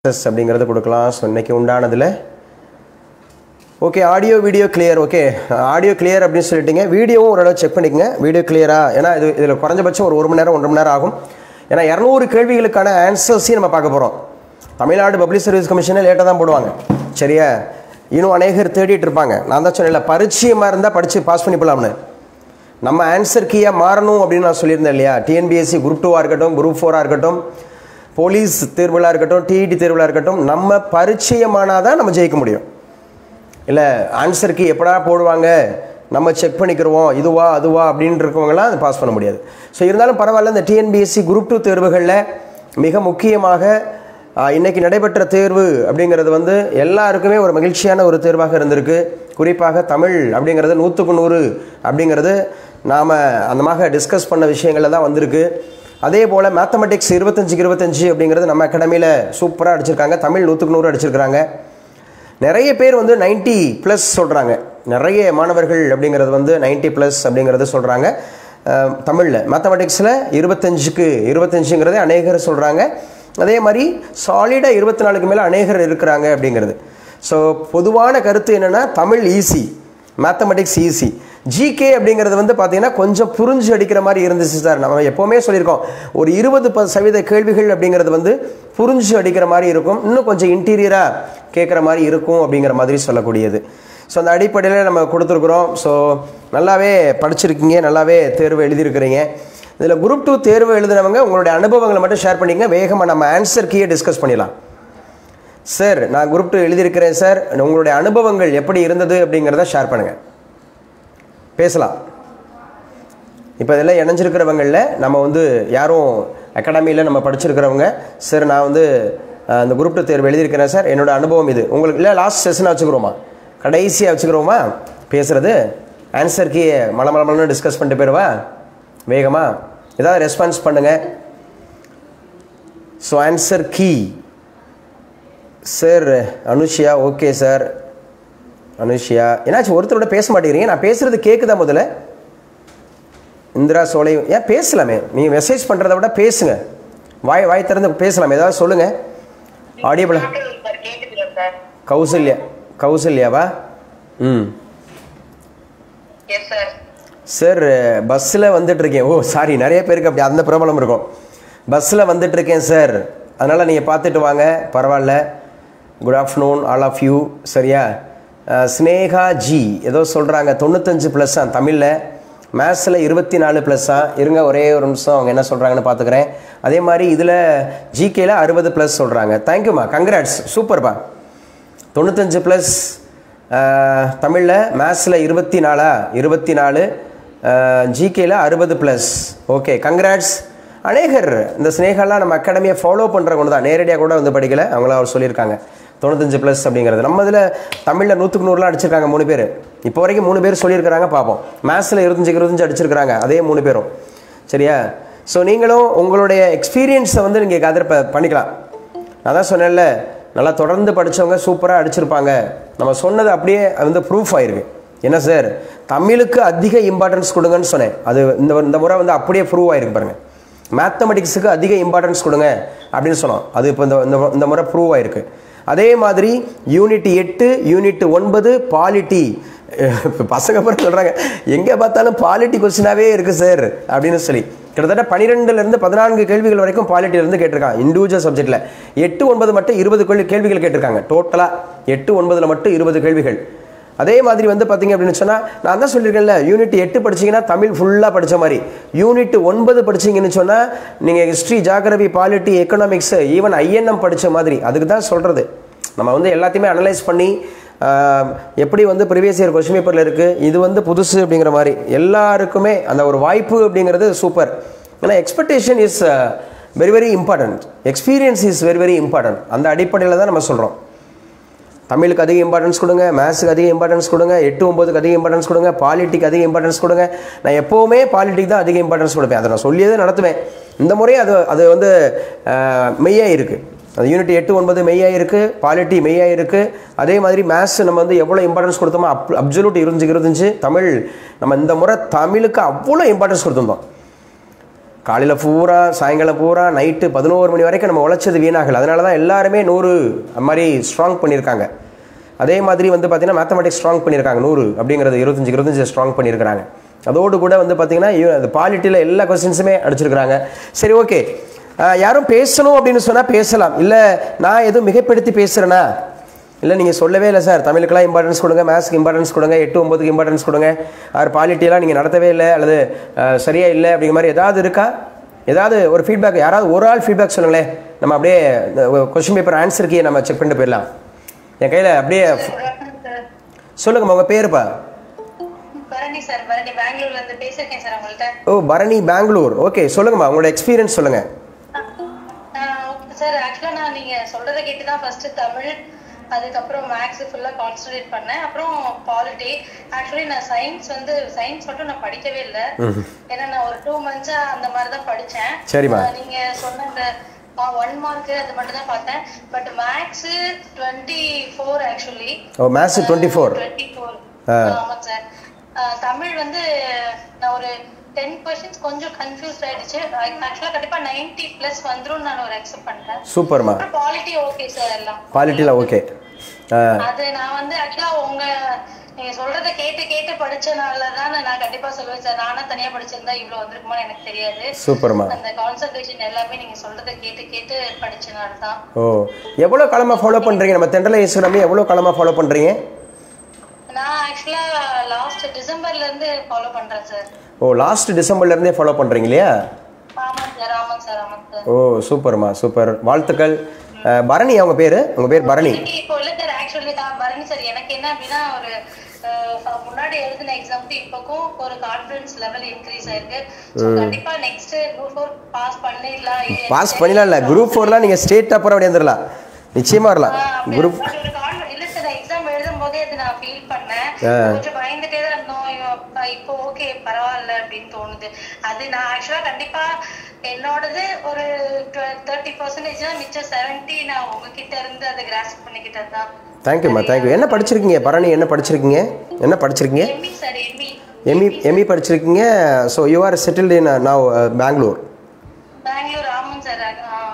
Success அப்படிங்கிறது கொடுக்கலாம் so இன்னைக்கு உண்டானதில் okay audio video clear okay audio clear அப்படின்னு சொல்லிட்டீங்க வீடியோவும் ஓரளவு செக் பண்ணிக்கங்க வீடியோ கிளியரா ஏன்னா இது இதில் குறைஞ்சபட்சம் ஒரு ஒரு மணி நேரம் ஒன்றரை மணி நேரம் ஆகும் ஏன்னா இரநூறு கேள்விகளுக்கான ஆன்சர்ஸையும் நம்ம பார்க்க போகிறோம் தமிழ்நாடு பப்ளிக் சர்வீஸ் கமிஷனே லேட்டாக தான் போடுவாங்க சரியா இன்னும் அநேகர் தேடிட்டு இருப்பாங்க நான் தான் சொன்னேன்ல பரிச்சயமாக இருந்தால் படித்து பாஸ் பண்ணி போகலாம்னு நம்ம ஆன்சர் கீயாக மாறணும் அப்படின்னு நான் சொல்லியிருந்தேன் இல்லையா டிஎன்பிஎஸ்சி குரூப் டூவாக இருக்கட்டும் குரூப் ஃபோராக இருக்கட்டும் போலீஸ் தேர்வுகளாக இருக்கட்டும் டிஇடி தேர்வுகளாக இருக்கட்டும் நம்ம பரிச்சயமானால் தான் நம்ம ஜெயிக்க முடியும் இல்லை ஆன்சர் கீ எப்படா போடுவாங்க நம்ம செக் பண்ணிக்கிறோம் இதுவா அதுவா அப்படின்னு இருக்கவங்களாம் அதை பாஸ் பண்ண முடியாது ஸோ இருந்தாலும் பரவாயில்ல இந்த டிஎன்பிஎஸ்சி குரூப் டூ தேர்வுகளில் மிக முக்கியமாக ஆஹ், இன்னைக்கு நடைபெற்ற தேர்வு அப்படிங்கிறது வந்து எல்லாருக்குமே ஒரு மகிழ்ச்சியான ஒரு தேர்வாக இருந்திருக்கு குறிப்பாக தமிழ் அப்படிங்கிறது நூற்றுக்கு நூறு அப்படிங்கிறது நாம் அந்தமாக டிஸ்கஸ் பண்ண விஷயங்களில் தான் வந்திருக்கு அதே போல் மேத்தமெட்டிக்ஸ் இருபத்தஞ்சுக்கு இருபத்தஞ்சு அப்படிங்கிறது நம்ம அகாடமியில் சூப்பராக அடிச்சிருக்காங்க தமிழ் நூற்றுக்கு நூறு அடிச்சிருக்கிறாங்க நிறைய பேர் வந்து 90 ப்ளஸ் சொல்கிறாங்க நிறைய மாணவர்கள் அப்படிங்கிறது வந்து 90 ப்ளஸ் அப்படிங்கிறது சொல்கிறாங்க தமிழில் மேத்தமெட்டிக்ஸில் இருபத்தஞ்சுக்கு இருபத்தஞ்சுங்கிறதே அநேகர் சொல்கிறாங்க அதே மாதிரி சாலிடாக இருபத்தி நாலுக்கு மேலே அநேகர் இருக்கிறாங்க அப்படிங்கிறது ஸோ பொதுவான கருத்து என்னென்னா Tamil easy mathematics easy GK அப்படிங்கிறது வந்து பார்த்தீங்கன்னா கொஞ்சம் புரிஞ்சு அடிக்கிற மாதிரி இருந்துச்சு சார் நம்ம எப்போவுமே சொல்லியிருக்கோம் ஒரு இருபது ப சதவீத கேள்விகள் அப்படிங்கிறது வந்து புரிஞ்சு அடிக்கிற மாதிரி இருக்கும் இன்னும் கொஞ்சம் இன்டீரியராக கேட்குற மாதிரி இருக்கும் அப்படிங்கிற மாதிரி சொல்லக்கூடியது ஸோ அந்த அடிப்படையில் நம்ம கொடுத்துருக்குறோம் ஸோ நல்லாவே படிச்சிருக்கீங்க நல்லாவே தேர்வு எழுதியிருக்கிறீங்க இதில் குரூப் டூ தேர்வு எழுதினவங்க உங்களுடைய அனுபவங்களை மட்டும் ஷேர் பண்ணிங்க வேகமாக நம்ம ஆன்சர் கீயை டிஸ்கஸ் பண்ணிடலாம் சார் நான் குரூப் டூ எழுதியிருக்கிறேன் சார் உங்களுடைய அனுபவங்கள் எப்படி இருந்தது அப்படிங்கிறத ஷேர் பண்ணுங்கள் பேசலாம் இப்போ இதெல்லாம் இணைஞ்சிருக்கிறவங்களில் நம்ம வந்து யாரும் அகாடமியில் நம்ம படிச்சிருக்கிறவங்க சார் நான் வந்து அஹ், இந்த குரூப் டூ தேர்வு எழுதியிருக்கிறேன் சார் என்னோட அனுபவம் இது உங்களுக்கு இல்லை லாஸ்ட் செஷனாக வச்சுக்கிறோமா கடைசியாக வச்சுக்கிறோமா பேசுகிறது ஆன்சர் கீ மல மல மலன்னு டிஸ்கஸ் பண்ணிட்டு போயிடுவா வேகமாக ஏதாவது ரெஸ்பான்ஸ் பண்ணுங்கள் so answer key sir Anushiya okay sir Anushiya என்னாச்சு ஒருத்தரோட பேச மாட்டேங்கிறீங்க நான் பேசுறது கேட்குதா முதல்ல இந்திரா சோலை ஏன் பேசலாமே நீங்கள் மெசேஜ் பண்ணுறத விட பேசுங்க வாய் வாய் திறந்து பேசலாம் ஏதாவது சொல்லுங்கள் ஆடியபிள் கேக்குதுங்க சார் கேக்குதுங்க சார் கௌசல்யா கௌசல்யாவா ம் எஸ் சார் சார் பஸ்ஸில் வந்துட்டு இருக்கேன் ஓ சாரி நிறைய பேருக்கு அப்படி அந்த ப்ராப்ளம் இருக்கும் பஸ்ஸில் வந்துட்டு இருக்கேன் சார் அதனால் நீங்கள் பார்த்துட்டு வாங்க பரவாயில்ல good afternoon all of you சரியா அஹ், ஸ்னேகா ஜி ஏதோ சொல்கிறாங்க தொண்ணூத்தஞ்சு ப்ளஸ்ஸா தமிழில் மேத்ஸில் இருபத்தி நாலு ப்ளஸ்ஸா இருங்க ஒரே ஒரு நிமிஷம் அவங்க என்ன சொல்கிறாங்கன்னு பார்த்துக்கிறேன் அதே மாதிரி இதில் ஜிகேல அறுபது ப்ளஸ் சொல்கிறாங்க தேங்க்யூம்மா கங்க்ராட்ஸ் சூப்பர்ப்பா தொண்ணூத்தஞ்சு ப்ளஸ் தமிழில் மேத்ஸில் இருபத்தி நாலா இருபத்தி நாலு ஜிகேல அறுபது ப்ளஸ் ஓகே கங்க்ராட்ஸ் அநேகர் இந்த ஸ்னேகாலாம் நம்ம அகாடமியை ஃபாலோ பண்ணுறவங்க தான் நேரடியாக கூட வந்து படிக்கல அவங்கள அவர் சொல்லியிருக்காங்க தொண்ணூத்தஞ்சு ப்ளஸ் அப்படிங்கிறது நம்ம இதில் தமிழில் நூற்றுக்கு நூறுலாம் அடிச்சிருக்காங்க மூணு பேர் இப்போ வரைக்கும் மூணு பேர் சொல்லியிருக்கிறாங்க பார்ப்போம் மேத்ஸில் இருபத்தஞ்சு இருபத்தஞ்சு அடிச்சிருக்கிறாங்க அதே மூணு பேரும் சரியா ஸோ நீங்களும் உங்களுடைய எக்ஸ்பீரியன்ஸை வந்து நீங்கள் கதர் ப பண்ணிக்கலாம் நான் தான் சொன்னேன்ல நல்லா தொடர்ந்து படித்தவங்க சூப்பராக அடிச்சிருப்பாங்க நம்ம சொன்னது அப்படியே அது வந்து ப்ரூஃப் ஆயிருக்கு என்ன சார் தமிழுக்கு அதிக இம்பார்ட்டன்ஸ் கொடுங்கன்னு சொன்னேன் அது இந்த இந்த முறை வந்து அப்படியே ப்ரூவ் ஆயிருக்கு பாருங்க மேத்தமெட்டிக்ஸுக்கு அதிக இம்பார்ட்டன்ஸ் கொடுங்க அப்படின்னு சொன்னோம் அது இப்போ இந்த இந்த இந்த முறை ப்ரூவ் ஆயிருக்கு அதே மாதிரி யூனிட் எட்டு யூனிட் ஒன்பது பாலிட்டி இப்போ பசங்க பிறகு சொல்கிறாங்க எங்கே பார்த்தாலும் பாலிட்டி கொஸ்டினாகவே இருக்குது சார் அப்படின்னு சொல்லி கிட்டத்தட்ட பன்னிரெண்டுலேருந்து பதினான்கு கேள்விகள் வரைக்கும் பாலிட்டியிலேருந்து கேட்டிருக்காங்க இண்டிவிஜுவல் சப்ஜெக்ட்டில் எட்டு ஒன்பது மட்டும் இருபது கேள்வி கேள்விகள் கேட்டிருக்காங்க டோட்டலாக எட்டு ஒன்பதில் மட்டும் இருபது கேள்விகள் அதே மாதிரி வந்து பார்த்தீங்க அப்படின்னு சொன்னால் நான் தான் சொல்லியிருக்கேன்ல யூனிட் எட்டு படிச்சீங்கன்னா தமிழ் ஃபுல்லாக படித்த மாதிரி யூனிட் ஒன்பது படிச்சீங்கன்னு சொன்னால் நீங்கள் history geography polity economics even INM படித்த மாதிரி அதுக்கு தான் சொல்கிறது நம்ம வந்து எல்லாத்தையுமே அனலைஸ் பண்ணி ஆஹ், எப்படி வந்து ப்ரீவியஸ் இயர் கொஸ்டின் பேப்பரில் இருக்குது இது வந்து புதுசு அப்படிங்கிற மாதிரி எல்லாருக்குமே அந்த ஒரு வாய்ப்பு அப்படிங்கிறது சூப்பர் ஏன்னா expectation is very very important experience is very very important அந்த அடிப்படையில் தான் நம்ம சொல்கிறோம் தமிழுக்கு அதிக இம்பார்ட்டன்ஸ் கொடுங்க மேத்ஸுக்கு அதிக இம்பார்ட்டன்ஸ் கொடுங்க எட்டு ஒம்பதுக்கு அதிக இம்பார்ட்டன்ஸ் கொடுங்க பாலிட்டிக்கு அதிக இம்பார்ட்டன்ஸ் கொடுங்க நான் எப்போவுமே பாலிட்டிக் தான் அதிக இம்பார்ட்டன்ஸ் கொடுப்பேன் அதை நான் சொல்லியதே நடத்துவேன் இந்த முறையும் அது அது வந்து மெய்யாக இருக்குது அது யூனிட் எட்டு ஒன்பது மெய்யாக இருக்குது பாலிட்டி மெய்யாக இருக்குது அதே மாதிரி மேத்ஸ் நம்ம வந்து எவ்வளோ இம்பார்ட்டன்ஸ் கொடுத்தோமோ அப் அப்சல்யூட் இருந்துச்சு இருந்துச்சு தமிழ் நம்ம இந்த முறை தமிழுக்கு அவ்வளோ இம்பார்ட்டன்ஸ் கொடுத்துருந்தோம் காலையில் பூரா சாயங்காலம் பூரா நைட்டு பதினோரு மணி வரைக்கும் நம்ம உழைச்சது வீணாகல அதனால தான் எல்லாருமே நூறு அந்த மாதிரி ஸ்ட்ராங் பண்ணியிருக்காங்க அதே மாதிரி வந்து பார்த்தீங்கன்னா மேத்தமெட்டிக்ஸ் ஸ்ட்ராங் பண்ணியிருக்காங்க நூறு அப்படிங்கிறது இருபத்தஞ்சி இருபத்தஞ்சி ஸ்ட்ராங் பண்ணியிருக்காங்க அதோடு கூட வந்து பார்த்தீங்கன்னா இவ- அந்த பாலிட்டியில் எல்லா கொஸ்டின்ஸுமே அடிச்சிருக்கிறாங்க சரி ஓகே யாரும் பேசணும் அப்படின்னு சொன்னால் பேசலாம் இல்லை நான் எதுவும் மிகைப்படுத்தி பேசுகிறேன்னா இல்லை நீங்கள் சொல்லவே இல்லை சார் தமிழுக்கெல்லாம் இம்பார்ட்டன்ஸ் கொடுங்க மேத்ஸ்க்கு இம்பார்ட்டன்ஸ் கொடுங்க எட்டு ஒம்பதுக்கு இம்பார்ட்டன்ஸ் கொடுங்க ஆறு பாலிட்டியெல்லாம் நீங்கள் நடத்தவே இல்லை அல்லது அஹ், சரியா இல்லை அப்படிங்கிற மாதிரி ஏதாவது இருக்கா ஏதாவது ஒரு ஃபீட்பேக் யாராவது ஒரு ஆள் ஃபீட்பேக் சொல்லுங்களேன் நம்ம அப்படியே கொஸ்டின் பேப்பர் ஆன்சர் கீயை நம்ம செக் பண்ணிட்டு போயிடலாம் என் கையில் அப்படியே சார் சொல்லுங்கம்மா உங்கள் பேருப்பா பரணி சார் பரணி பெங்களூர்ல இருந்து பேசிருக்கேன் சார் உங்கள்ட்ட ஓ பரணி பெங்களூர் ஓகே சொல்லுங்கம்மா உங்களோட எக்ஸ்பீரியன்ஸ் சொல்லுங்கள் சார் ஆக்சுவலா நான் நீங்க சொல்றதை கேட்டு தான் ஃபர்ஸ்ட் தமிழ் அதுக்கப்புறம் மேக்ஸ் ஃபுல்லா கான்சன்ட்ரேட் பண்ணேன் அப்புறம் பாலிட்டி ஆக்சுவலி நான் சயின்ஸ் வந்து சயின்ஸ் மட்டும் நான் படிக்கவே இல்லை ஏன்னா நான் ஒரு டூ மந்த்ஸா அந்த மாதிரி தான் படிச்சேன் சரிம்மா. ஆஹ் நீங்க சொன்ன அந்த ஒன் மார்க் அது மட்டும் தான் பார்த்தேன் but maths twenty four actually ஓ maths twenty four twenty four ஆ. ஆமா சார் ஆஹ் தமிழ் வந்து நான் ஒரு டென் கொஸ்டின்ஸ் கொஞ்சம் கன்ஃபியூஸ் ஆயிடுச்சு ஆக்சுவலா கண்டிப்பா நைன்டி பிளஸ் வந்துரும் நான் ஒரு அக்செப்ட் பண்ணிட்டேன் சூப்பர்மா அப்புறம் குவாலிட்டி ஓகே சார் எல்லாம் குவாலிட்டியில் ஓகே அது நான் வந்து ஆக்சுவலா உங்க நீங்க சொல்றத கேட்டு கேட்டு படிச்சனால தான் நான் கண்டிப்பா சொல்லுவேன் சார் நானா தனியா படிச்சிருந்தா இவ்வளவு வந்திருக்குமான்னு எனக்கு தெரியாது சூப்பர்மா அந்த கான்சன்ட்ரேஷன் எல்லாமே நீங்க சொல்றத கேட்டு கேட்டு படிச்சனால தான் ஓ எவ்வளோ காலமாக ஃபாலோ பண்ணுறீங்க நம்ம தெண்டலை இஸ்லாமே எவ்வளோ காலமாக ஃபாலோ பண்ணுறீங்க நான் ஆக்சுவலா லாஸ்ட் டிசம்பர்ல இருந்து ஃபாலோ பண்றேன் சார் ஓ லாஸ்ட் டிசம்பர்லேருந்தே ஃபாலோ பண்ணுறீங்க இல்லையா ஆமாங்க சார் ஆமாங்க சார் ஆமாங்க சார் ஓ சூப்பர்மா சூப்பர் வாழ்த்துக்கள் அஹ், பரணி அவங்க பேர் உங்கள் பேர் பரணி எனக்கு இப்போ இல்ல சார் ஆக்சுவலி தான் பரணி சார் எனக்கு என்ன அப்படின்னா ஒரு அஹ், முன்னாடி எழுதின எக்ஸாம்க்கு இப்போக்கும் ஒரு கான்ஃபிடன்ஸ் லெவல் இன்க்ரீஸ் ஆயிருக்கு ஸோ கண்டிப்பா நெக்ஸ்ட் குரூப் ஃபோர் பாஸ் பண்ணிடலாம் இது பாஸ் பண்ணிடலாம் இல்லை குரூப் ஃபோர்லாம் நீங்கள் ஸ்டேட் அப்புறம் அப்படி வந்துடலாம் நிச்சயமாக வரலாம் குரூப் அப்படி ஒரு con- இல்ல சார் எக்ஸாம் எழுதும் போதே அது நான் ஃபீல் பண்ணேன் ஆ. கொஞ்சம் பயந்துட்டே தான் இருந்தோம் ஐயோ, அப்பா, இப்போ ஓகே பரவாயில்ல அப்படின்னு தோணுது அது நான் ஆக்சுவலா கண்டிப்பா என்னோடது ஒரு தேர்ட்டி பர்சன்டேஜ் தான் மிச்சம் செவன்டி நான் உங்ககிட்ட இருந்து அதை கிராஸ்ப் பண்ணிக்கிட்டது தான் தேங்க்யூம்மா தேங்க்யூ என்ன படிச்சிருக்கீங்க பரணி என்ன படிச்சிருக்கீங்க என்ன படிச்சிருக்கீங்க ME sir ME ME ME படிச்சிருக்கீங்க so you are settled in now Bangalore Bangalore ஆமாம் சார்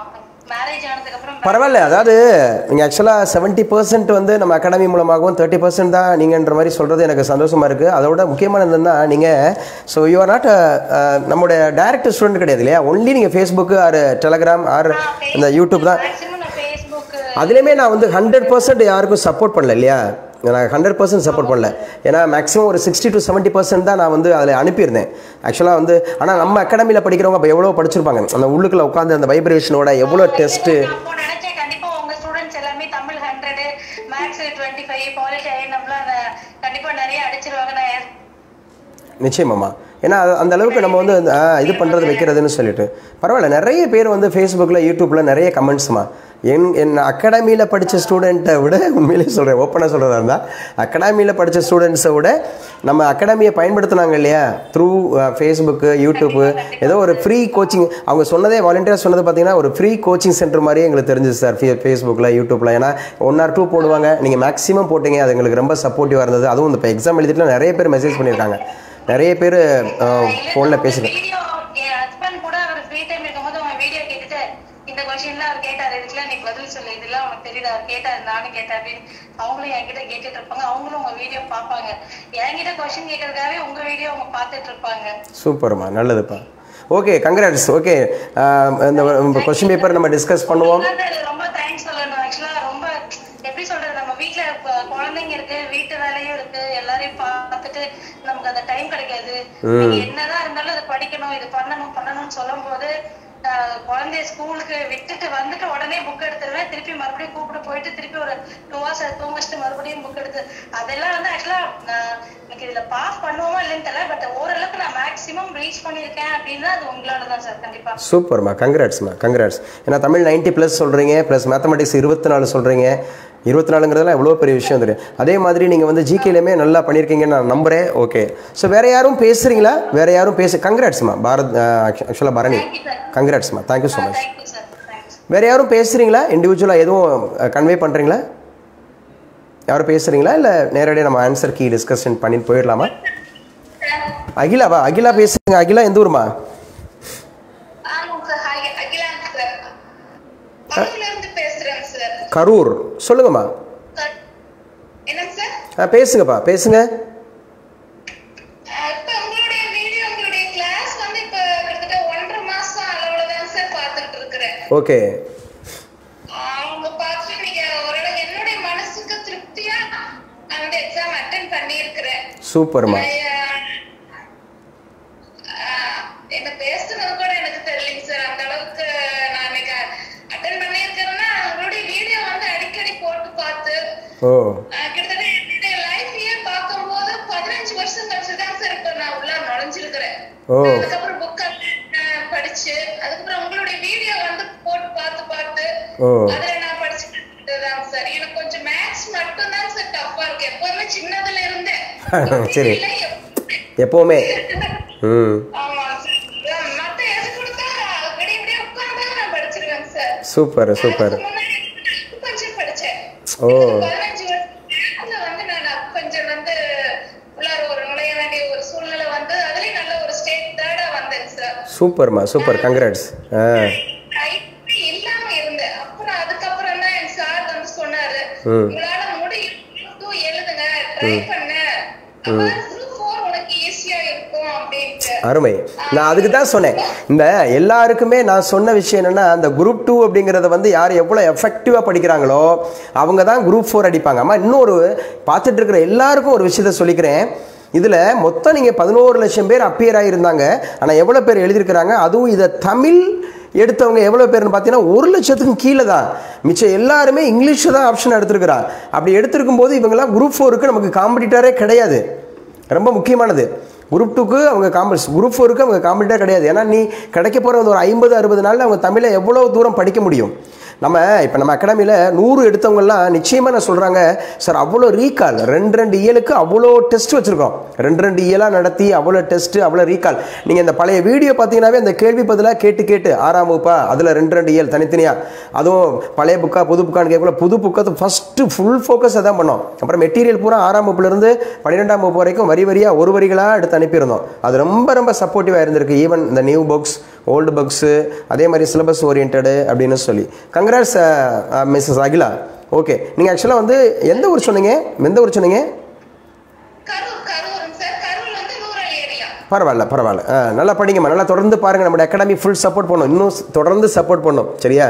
மேரேஜ் ஆனதுக்கு அப்புறம் பரவாயில்ல அதாவது நீங்கள் ஆக்சுவலாக செவன்ட்டி பர்சன்ட் வந்து நம்ம அகாடமி மூலமாகவும் தேர்ட்டி பர்சன்ட் தான் நீங்கன்ற மாதிரி சொல்கிறது எனக்கு சந்தோஷமாக இருக்குது அதோட முக்கியமானது என்னன்னா நீங்கள் ஸோ யூ ஆர் நாட் நம்மளுடைய டைரக்ட் ஸ்டூடெண்ட் கிடையாது இல்லையா ஒன்லி நீங்கள் ஃபேஸ்புக்கு ஆர் டெலகிராம் ஆர் இந்த யூடியூப் தான் மேக்ஸிமம் நான் ஃபேஸ்புக் அதுலேயுமே நான் வந்து ஹண்ட்ரட் பர்சன்ட் யாருக்கும் சப்போர்ட் பண்ணல இல்லையா நான் ஹண்ட்ரட் பர்சன்ட் சப்போர்ட் பண்ணல ஏன்னா மேக்ஸிமம் ஒரு சிக்ஸ்டி டு செவன்ட்டி பர்சன்ட் தான் நான் வந்து அதில் அனுப்பியிருந்தேன் ஆக்சுவலாக வந்து ஆனால் நம்ம அகாடமியில் படிக்கிறவங்க அப்போ எவ்வளோ படிச்சிருப்பாங்க அந்த உள்ளுக்குள்ள உட்காந்து அந்த வைப்ரேஷனோட எவ்வளோ டெஸ்ட்டு நான் அப்போ நினைச்சேன் கண்டிப்பா உங்க ஸ்டூடெண்ட்ஸ் எல்லாமே Tamil hundred maths twenty five polity ஐநம்லாம் கண்டிப்பா நிறைய அடிச்சிருவாங்க நான் நிச்சயமாம்மா ஏன்னா அது- அந்த அளவுக்கு நம்ம வந்து அந்த, ஆ, இது பண்ணுறது வைக்கிறதுன்னு சொல்லிட்டு பரவாயில்ல நிறைய பேர் வந்து ஃபேஸ்புக்கில் யூடியூப்பில் நிறைய கமெண்ட்ஸ்மா என் என் அகாடமியில் படித்த ஸ்டூடெண்ட்டை விட உண்மையிலேயே சொல்கிறேன் ஓப்பனாக சொல்கிறதா இருந்தால் அகாடமியில் படித்த ஸ்டூடெண்ட்ஸை விட நம்ம அகாடமியை பயன்படுத்துனாங்க இல்லையா த்ரூ ஃபேஸ்புக்கு யூடியூப்பு ஏதோ ஒரு ஃப்ரீ கோச்சிங் அவங்க சொன்னதே வாலண்டியராக சொன்னது பார்த்தீங்கன்னா ஒரு ஃப்ரீ கோச்சிங் சென்டர் மாதிரியே எங்களுக்கு தெரிஞ்சுது சார் ஃபே ஃபேஸ்புக்கில் யூடியூப்பில் ஏன்னா ஒன் ஆர் டூ போடுவாங்க நீங்கள் மேக்ஸிமம் போட்டீங்க அது எங்களுக்கு ரொம்ப சப்போர்ட்டிவாக இருந்தது அதுவும் இந்த இப்போ எக்ஸாம் எழுதிட்டுலாம் நிறைய பேர் மெசேஜ் பண்ணியிருக்காங்க நிறைய பேர் ஃபோனில் பேசுகிறேன் வீடியோ என் ஹஸ்பண்ட் கூட அவர் ஃப்ரீ டைம் இருக்கும்போது அவங்க வீடியோ கேட்டுட்டு இந்த கொஸ்டின்லாம் அவர் கேட்டார் இதுக்கெல்லாம் நீ பதில் சொல்லு இதெல்லாம் உனக்கு தெரியுது அவர் கேட்டார் நானும் கேட்டேன் அப்படின்னு அவங்களும் என்கிட்ட கேட்டுட்டு இருப்பாங்க அவங்களும் உங்க வீடியோ பார்ப்பாங்க என்கிட்ட கொஸ்டின் கேட்கறதுக்காகவே உங்க வீடியோ அவங்க பார்த்துட்டு இருப்பாங்க சூப்பர்மா நல்லதுப்பா ஓகே கங்க்ராட்ஸ் ஓகே இந்த கொஸ்டின் பேப்பர் நம்ம டிஸ்கஸ் பண்ணுவோம் அதான் ரொம்ப தேங்க்ஸ் சொல்லணும் ஆக்சுவலா ரொம்ப எப்படி சொல்றது நம்ம வீட்ல இப்ப குழந்தைங்க இருக்கு வீட்டு வேலையும் இருக்கு எல்லாரையும் பார்த்துட்டு நமக்கு அந்த டைம் கிடைக்காது நீங்க என்னதான் இருந்தாலும் அதை படிக்கணும் இது பண்ணணும் பண்ணணும்னு சொல்லும் போது ஆஹ், குழந்தைய ஸ்கூலுக்கு விட்டுட்டு வந்துட்டு உடனே புக் எடுத்துருவேன் திருப்பி மறுபடியும் கூப்பிட்டு போயிட்டு திருப்பி ஒரு டூ ஹவர்ஸ் தூங்க வச்சுட்டு மறுபடியும் புக் எடுத்து அதெல்லாம் வந்து ஆக்சுவலா எனக்கு இதுல பாஸ் பண்ணுவோமா இல்லைன்னு தெரியல பட் ஓரளவுக்கு நான் மேக்ஸிமம் ரீச் பண்ணியிருக்கேன் அப்படின்னா அது உங்களால தான் சார் கண்டிப்பா சூப்பர்மா கங்க்ராட்ஸ்மா கங்க்ராட்ஸ் ஏன்னா தமிழ் நைன்ட்டி ப்ளஸ் சொல்கிறீங்க ப்ளஸ் மேத்தமெட்டிக்ஸ் இருபத்தி நாலு சொல்கிறீங்க இருபத்தி நாலுங்கிறதுலாம் எவ்வளோ பெரிய விஷயம் தெரியும் அதே மாதிரி நீங்கள் வந்து ஜிகேலையுமே நல்லா பண்ணியிருக்கீங்கன்னு நான் நம்புகிறேன் ஓகே ஸோ வேறு யாரும் பேசுகிறீங்களா வேறு யாரும் பேச கங்க்ராட்ஸ்மா பாரத் ஆக்சுவலாக பரணி தேங்க்யூ சார் கங்க்ராட்ஸ்மா thank you so much thank you sir thanks வேறு யாரும் பேசுகிறீங்களா இண்டிவிஜுவலாக எதுவும் கன்வே பண்ணுறீங்களா யாரும் பேசுகிறீங்களா இல்லை நேரடியாக நம்ம ஆன்சர் கீ டிஸ்கஷன் பண்ணிட்டு போயிடலாமா அகிலாவா அகிலா பேசுங்க அகிலா எந்த ஊருமா கரூர்ல இருந்து பேசுறேன் சார் கரூர் சொல்லுங்கம்மா என்னங்க சார் ஆ பேசுங்கப்பா பேசுங்க அஹ் இப்ப உங்களுடைய வீடியோ உங்களுடைய கிளாஸ் வந்து இப்ப கிட்டத்தட்ட ஒன்றரை மாசம் அளவுல தான் சார் பார்த்துட்டு இருக்கிறேன் ஓகே அவங்க பார்த்துட்டு நீங்க ஓரளவு என்னுடைய மனசுக்கு திருப்தியா நான் வந்து எக்ஸாம் அட்டென்ட் பண்ணியிருக்கிறேன் சூப்பர்மா ஆஹ் என்ன பேசுனது கூட எனக்கு தெரியலைங்க சார் அந்த அளவுக்கு நான் இன்னைக்கு அட்டன் பண்ணியிருக்கிறேன்னா உங்களுடைய வீடியோ வந்து அடிக்கடி போட்டு பார்த்து ஓ ஆஹ் கிட்டத்தட்ட என்னுடைய லைஃபையே பார்க்கும்போது பதினஞ்சு வருஷம் கழிச்சுதான் சார் இப்ப நான் உள்ள நுழைஞ்சிருக்கிறேன் ஓ. அதுக்கப்புறம் புக் படிச்சு அதுக்கப்புறம் உங்களுடைய வீடியோ வந்து போட்டு பார்த்து பார்த்து ஓ அதுல நான் படிச்சுட்டு தான் சார் எனக்கு கொஞ்சம் மேத்ஸ் மட்டும் தான் சார் டஃப்பா இருக்கு எப்பவுமே சின்னதுல இருந்தே சரி. இல்ல, எப்பவுமே. எப்போவுமே ம் ஆமா சார் மத்த எது கொடுத்தா விடிய விடிய உட்கார்ந்து நான் படிச்சிருவேன் சார் சூப்பர் சூப்பர் அதுக்கு முன்னாடி கொஞ்சம் படிச்சேன் ஓ. பதினஞ்சு வருஷத்துல வந்து நான் கொஞ்சம் வந்து உள்ளார ஒரு நுழைய வேண்டிய ஒரு சூழ்நிலை வந்து அதுலயும் நல்ல ஒரு ஸ்டேட் தேர்டா வந்தேன் சார் சூப்பர்மா சூப்பர் கங்க்ராட்ஸ் ஆ டைப் இல்லாம இருந்தேன் அப்புறம் அதுக்கப்புறம் தான் என் சார் வந்து சொன்னாரு ம். உங்களால முடியும் group two எழுதுங்க ட்ரை பண்ணு அப்பதான் group four உனக்கு ஈஸியா இருக்கும் அப்படின்ட்டு அருமை நான் அதுக்கு தான் சொன்னேன் இந்த எல்லாருக்குமே நான் சொன்ன விஷயம் என்னன்னா அந்த குரூப் டூ அப்படிங்கிறத வந்து யார் எவ்வளோ எஃபெக்டிவாக படிக்கிறாங்களோ அவங்க தான் குரூப் ஃபோர் அடிப்பாங்க அம்மா இன்னொரு பார்த்துட்டு இருக்கிற எல்லாருக்கும் ஒரு விஷயத்த சொல்லிக்கிறேன் இதில் மொத்தம் நீங்கள் பதினோரு லட்சம் பேர் அப்பியர் ஆகியிருந்தாங்க ஆனால் எவ்வளோ பேர் எழுதியிருக்கிறாங்க அதுவும் இதை தமிழ் எடுத்தவங்க எவ்வளோ பேர்னு பார்த்தீங்கன்னா ஒரு லட்சத்துக்கும் கீழே தான் மிச்சம் எல்லாருமே இங்கிலீஷில் தான் ஆப்ஷன் எடுத்திருக்கிறா அப்படி எடுத்திருக்கும் போது இவங்கெல்லாம் குரூப் ஃபோருக்கு நமக்கு காம்படிட்டரே கிடையாது ரொம்ப முக்கியமானது குரூப் டூக்கு அவங்க காம்பஸ் குரூப் ஃபோருக்கு அவங்க காம்படிட்டர் கிடையாது ஏன்னா நீ கிடைக்க போகிற ஒரு ஐம்பது அறுபது நாளில் அவங்க தமிழை எவ்வளோ தூரம் படிக்க முடியும் நம்ம இப்போ நம்ம அகாடமியில் நூறு எடுத்தவங்கலாம் நிச்சயமாக நான் சொல்கிறாங்க சார் அவ்வளோ ரீகால் ரெண்டு ரெண்டு இயலுக்கு அவ்வளோ டெஸ்ட் வச்சுருக்கோம் ரெண்டு ரெண்டு இயலாக நடத்தி அவ்வளோ டெஸ்ட்டு அவ்வளோ ரீகால் நீங்கள் இந்த பழைய வீடியோ பார்த்தீங்கன்னாவே அந்த கேள்வி பதிலாக கேட்டு கேட்டு ஆறாம் வகுப்பா அதில் ரெண்டு ரெண்டு இயல் தனித்தனியாக அதுவும் பழைய புக்கா புது புக்கான்னு கேட்கல புது புக்கை ஃபஸ்ட்டு ஃபுல் ஃபோக்கஸ் அதான் பண்ணோம் அப்புறம் மெட்டீரியல் பூரா ஆறாம் வகுப்புலேருந்து பன்னிரெண்டாம் வகுப்பு வரைக்கும் வரி வரியாக ஒரு வரிகளாக எடுத்து அனுப்பியிருந்தோம் அது ரொம்ப ரொம்ப சப்போர்ட்டிவாக இருந்திருக்கு ஈவன் இந்த நியூ புக்ஸ் ஓல்டு புக்ஸு அதே மாதிரி சிலபஸ் ஓரியன்டு அப்படின்னு சொல்லி கங்க்ராட்ஸ் மிஸ்ஸஸ் அகிலா ஓகே நீங்கள் ஆக்சுவலாக வந்து எந்த ஊர் சொன்னீங்க எந்த ஊர் சொன்னீங்க கரூர் கரூர் சார் கரூர் வந்து ரூரல் ஏரியா பரவாயில்ல பரவாயில்ல ஆ நல்லா படிங்கம்மா நல்லா தொடர்ந்து பாருங்கள் நம்மளோட அகாடமி ஃபுல் சப்போர்ட் பண்ணும் இன்னும் தொடர்ந்து சப்போர்ட் பண்ணும் சரியா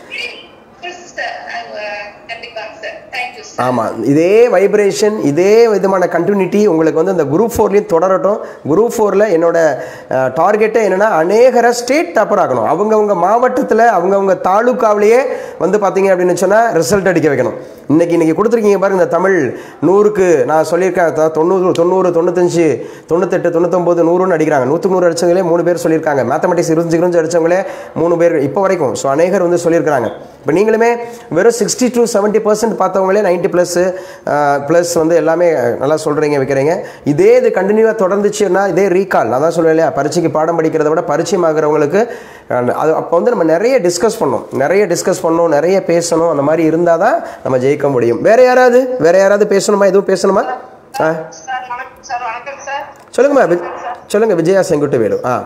சார் கண்டிப்பாங்க சார் தேங்க்யூ சார் ஆமாம் இதே வைப்ரேஷன் இதே விதமான கண்டினியூட்டி உங்களுக்கு வந்து இந்த குரூப் ஃபோர்லேயும் தொடரட்டும் குரூப் ஃபோரில் என்னோட டார்கெட்டே என்னென்னா அநேகரை ஸ்டேட் டாப்பர் ஆகணும் அவங்கவுங்க மாவட்டத்தில் அவங்கவுங்க தாலுக்காவிலேயே வந்து பார்த்தீங்க அப்படின்னு சொன்னால் ரிசல்ட் அடிக்க வைக்கணும் இன்னைக்கு இன்னைக்கு கொடுத்துருக்கீங்க பாருங்க இந்த தமிழ் நூறுக்கு நான் சொல்லியிருக்கேன் த- தொண்ணூறு தொண்ணூறு தொண்ணூத்தஞ்சு தொண்ணூத்தெட்டு தொண்ணூத்தொம்பது நூறுன்னு அடிக்கிறாங்க நூற்றுக்கு நூறு அடிச்சவங்களே மூணு பேர் சொல்லியிருக்காங்க மேத்தமெட்டிக்ஸ் இருபஞ்சு இருபஞ்சு அடிச்சவங்களே மூணு பேர் இப்போ வரைக்கும் ஸோ அநேகர் வந்து சொல்லியிருக்கிறாங்க இப்போ நீங்களுமே வெறும் சிக்ஸ்டி டு செவன்ட்டி பர்சன்ட் பார்த்தவங்களே நைன்ட்டி ப்ளஸ்ஸு ப்ளஸ் வந்து எல்லாமே நல்லா சொல்கிறீங்க வைக்கிறீங்க இதே இது கண்டினியூவாக தொடர்ந்துச்சுன்னா இதே ரீகால் நான் தான் சொல்லுவேன் இல்லையா பரீட்சைக்கு பாடம் படிக்கிறத விட பரிச்சயம் ஆகிறவங்களுக்கு அஹ், அது அப்போ வந்து நம்ம நிறைய டிஸ்கஸ் பண்ணணும் நிறைய டிஸ்கஸ் பண்ணணும் நிறைய பேசணும் அந்த மாதிரி இருந்தால் தான் நம்ம ஜெயிக்க முடியும் வேற யாராவது வேற யாராவது பேசணுமா எதுவும் பேசணுமா ஆ சார் வணக்கம் சார் வணக்கம் சார் சொல்லுங்கம்மா வி- சொல்லுங்க விஜயா செங்குட்டு வேலு ஆ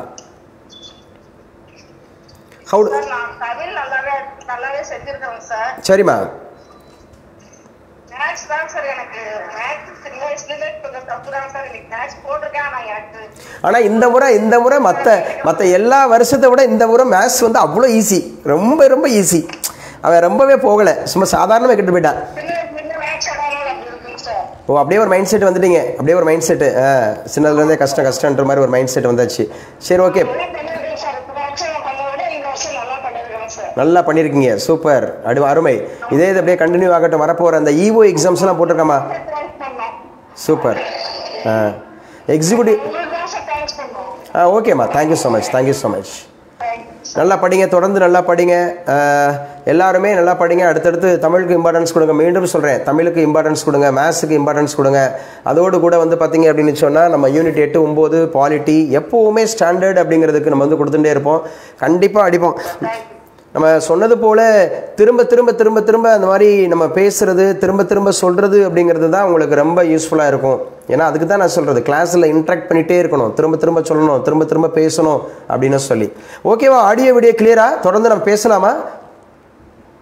ஹவு சார் நான் தமிழ் நல்லாவே நல்லாவே செஞ்சிருக்கேன் சார் சரிம்மா மேக்ஸ் தான் சார் எனக்கு மேக்ஸ் சின்ன வயசுலேருந்தே கொஞ்சம் தப்பு தான் சார் எனக்கு மேக்ஸ் போட்டிருக்கேன் ஆனால் எனக்கு ஆனால் இந்த முறை இந்த முறை மற்ற மற்ற எல்லா வருஷத்தை விட இந்த முறை மேத்ஸ் வந்து அவ்வளோ ஈஸி ரொம்ப ரொம்ப ஈஸி அவன் ரொம்பவே போகலை சும்மா சாதாரணமாக கெட்டு போயிட்டான் சின்ன சின்ன மேக்ஸ் ஆனாலும் அப்படி இருக்குங்க சார் ஓ அப்படியே ஒரு மைண்ட் செட் வந்துட்டீங்க அப்படியே ஒரு மைண்ட் செட்டு ஆ சின்னதுலேருந்தே கஷ்டம் கஷ்டன்ற மாதிரி ஒரு மைண்ட் செட் வந்தாச்சு சரி ஓகே நல்லா பண்ணிருக்கேன் சார் இப்போ வருஷம் பண்ண விட இந்த வருஷம் நல்லா பண்ணிருக்கேன் சார் நல்லா பண்ணியிருக்கீங்க சூப்பர் அடு அருமை இதே இது அப்படியே கண்டினியூ ஆகட்டும் வரப்போகிற அந்த இஓ எக்ஸாம்ஸ்லாம் போட்டிருக்காமா ட்ரை பண்ணோம் சூப்பர் ஆ எக்ஸிக்யூட்டிவ் உங்களுக்கு தான் சார் தேங்க்ஸ் பண்ணோம் ஆ ஓகேம்மா thank you so much thank you so much thank you நல்லா படிங்க தொடர்ந்து நல்லா படிங்க அஹ், எல்லாருமே நல்லா படிங்க அடுத்தடுத்து தமிழுக்கு இம்பார்ட்டன்ஸ் கொடுங்க மீண்டும் சொல்கிறேன் தமிழுக்கு இம்பார்ட்டன்ஸ் கொடுங்க மேத்ஸுக்கு இம்பார்ட்டன்ஸ் கொடுங்க அதோடு கூட வந்து பார்த்தீங்க அப்படின்னு சொன்னால் நம்ம யூனிட் எட்டு ஒம்பது பாலிட்டி எப்போவுமே ஸ்டாண்டர்ட் அப்படிங்கிறதுக்கு நம்ம வந்து கொடுத்துட்டே இருப்போம் கண்டிப்பாக அடிப்போம் நம்ம சொன்னது போல திரும்ப திரும்ப திரும்ப திரும்ப அந்த மாதிரி நம்ம பேசுறது திரும்ப திரும்ப சொல்றது அப்படிங்கிறது தான் உங்களுக்கு ரொம்ப யூஸ்ஃபுல்லாக இருக்கும் ஏன்னா அதுக்கு தான் நான் சொல்றது கிளாஸில் இன்ட்ராக்ட் பண்ணிட்டே இருக்கணும் திரும்ப திரும்ப சொல்லணும் திரும்ப திரும்ப பேசணும் அப்படின்னு சொல்லி ஓகேவா ஆடியோ வீடியோ கிளியரா தொடர்ந்து நம்ம பேசலாமா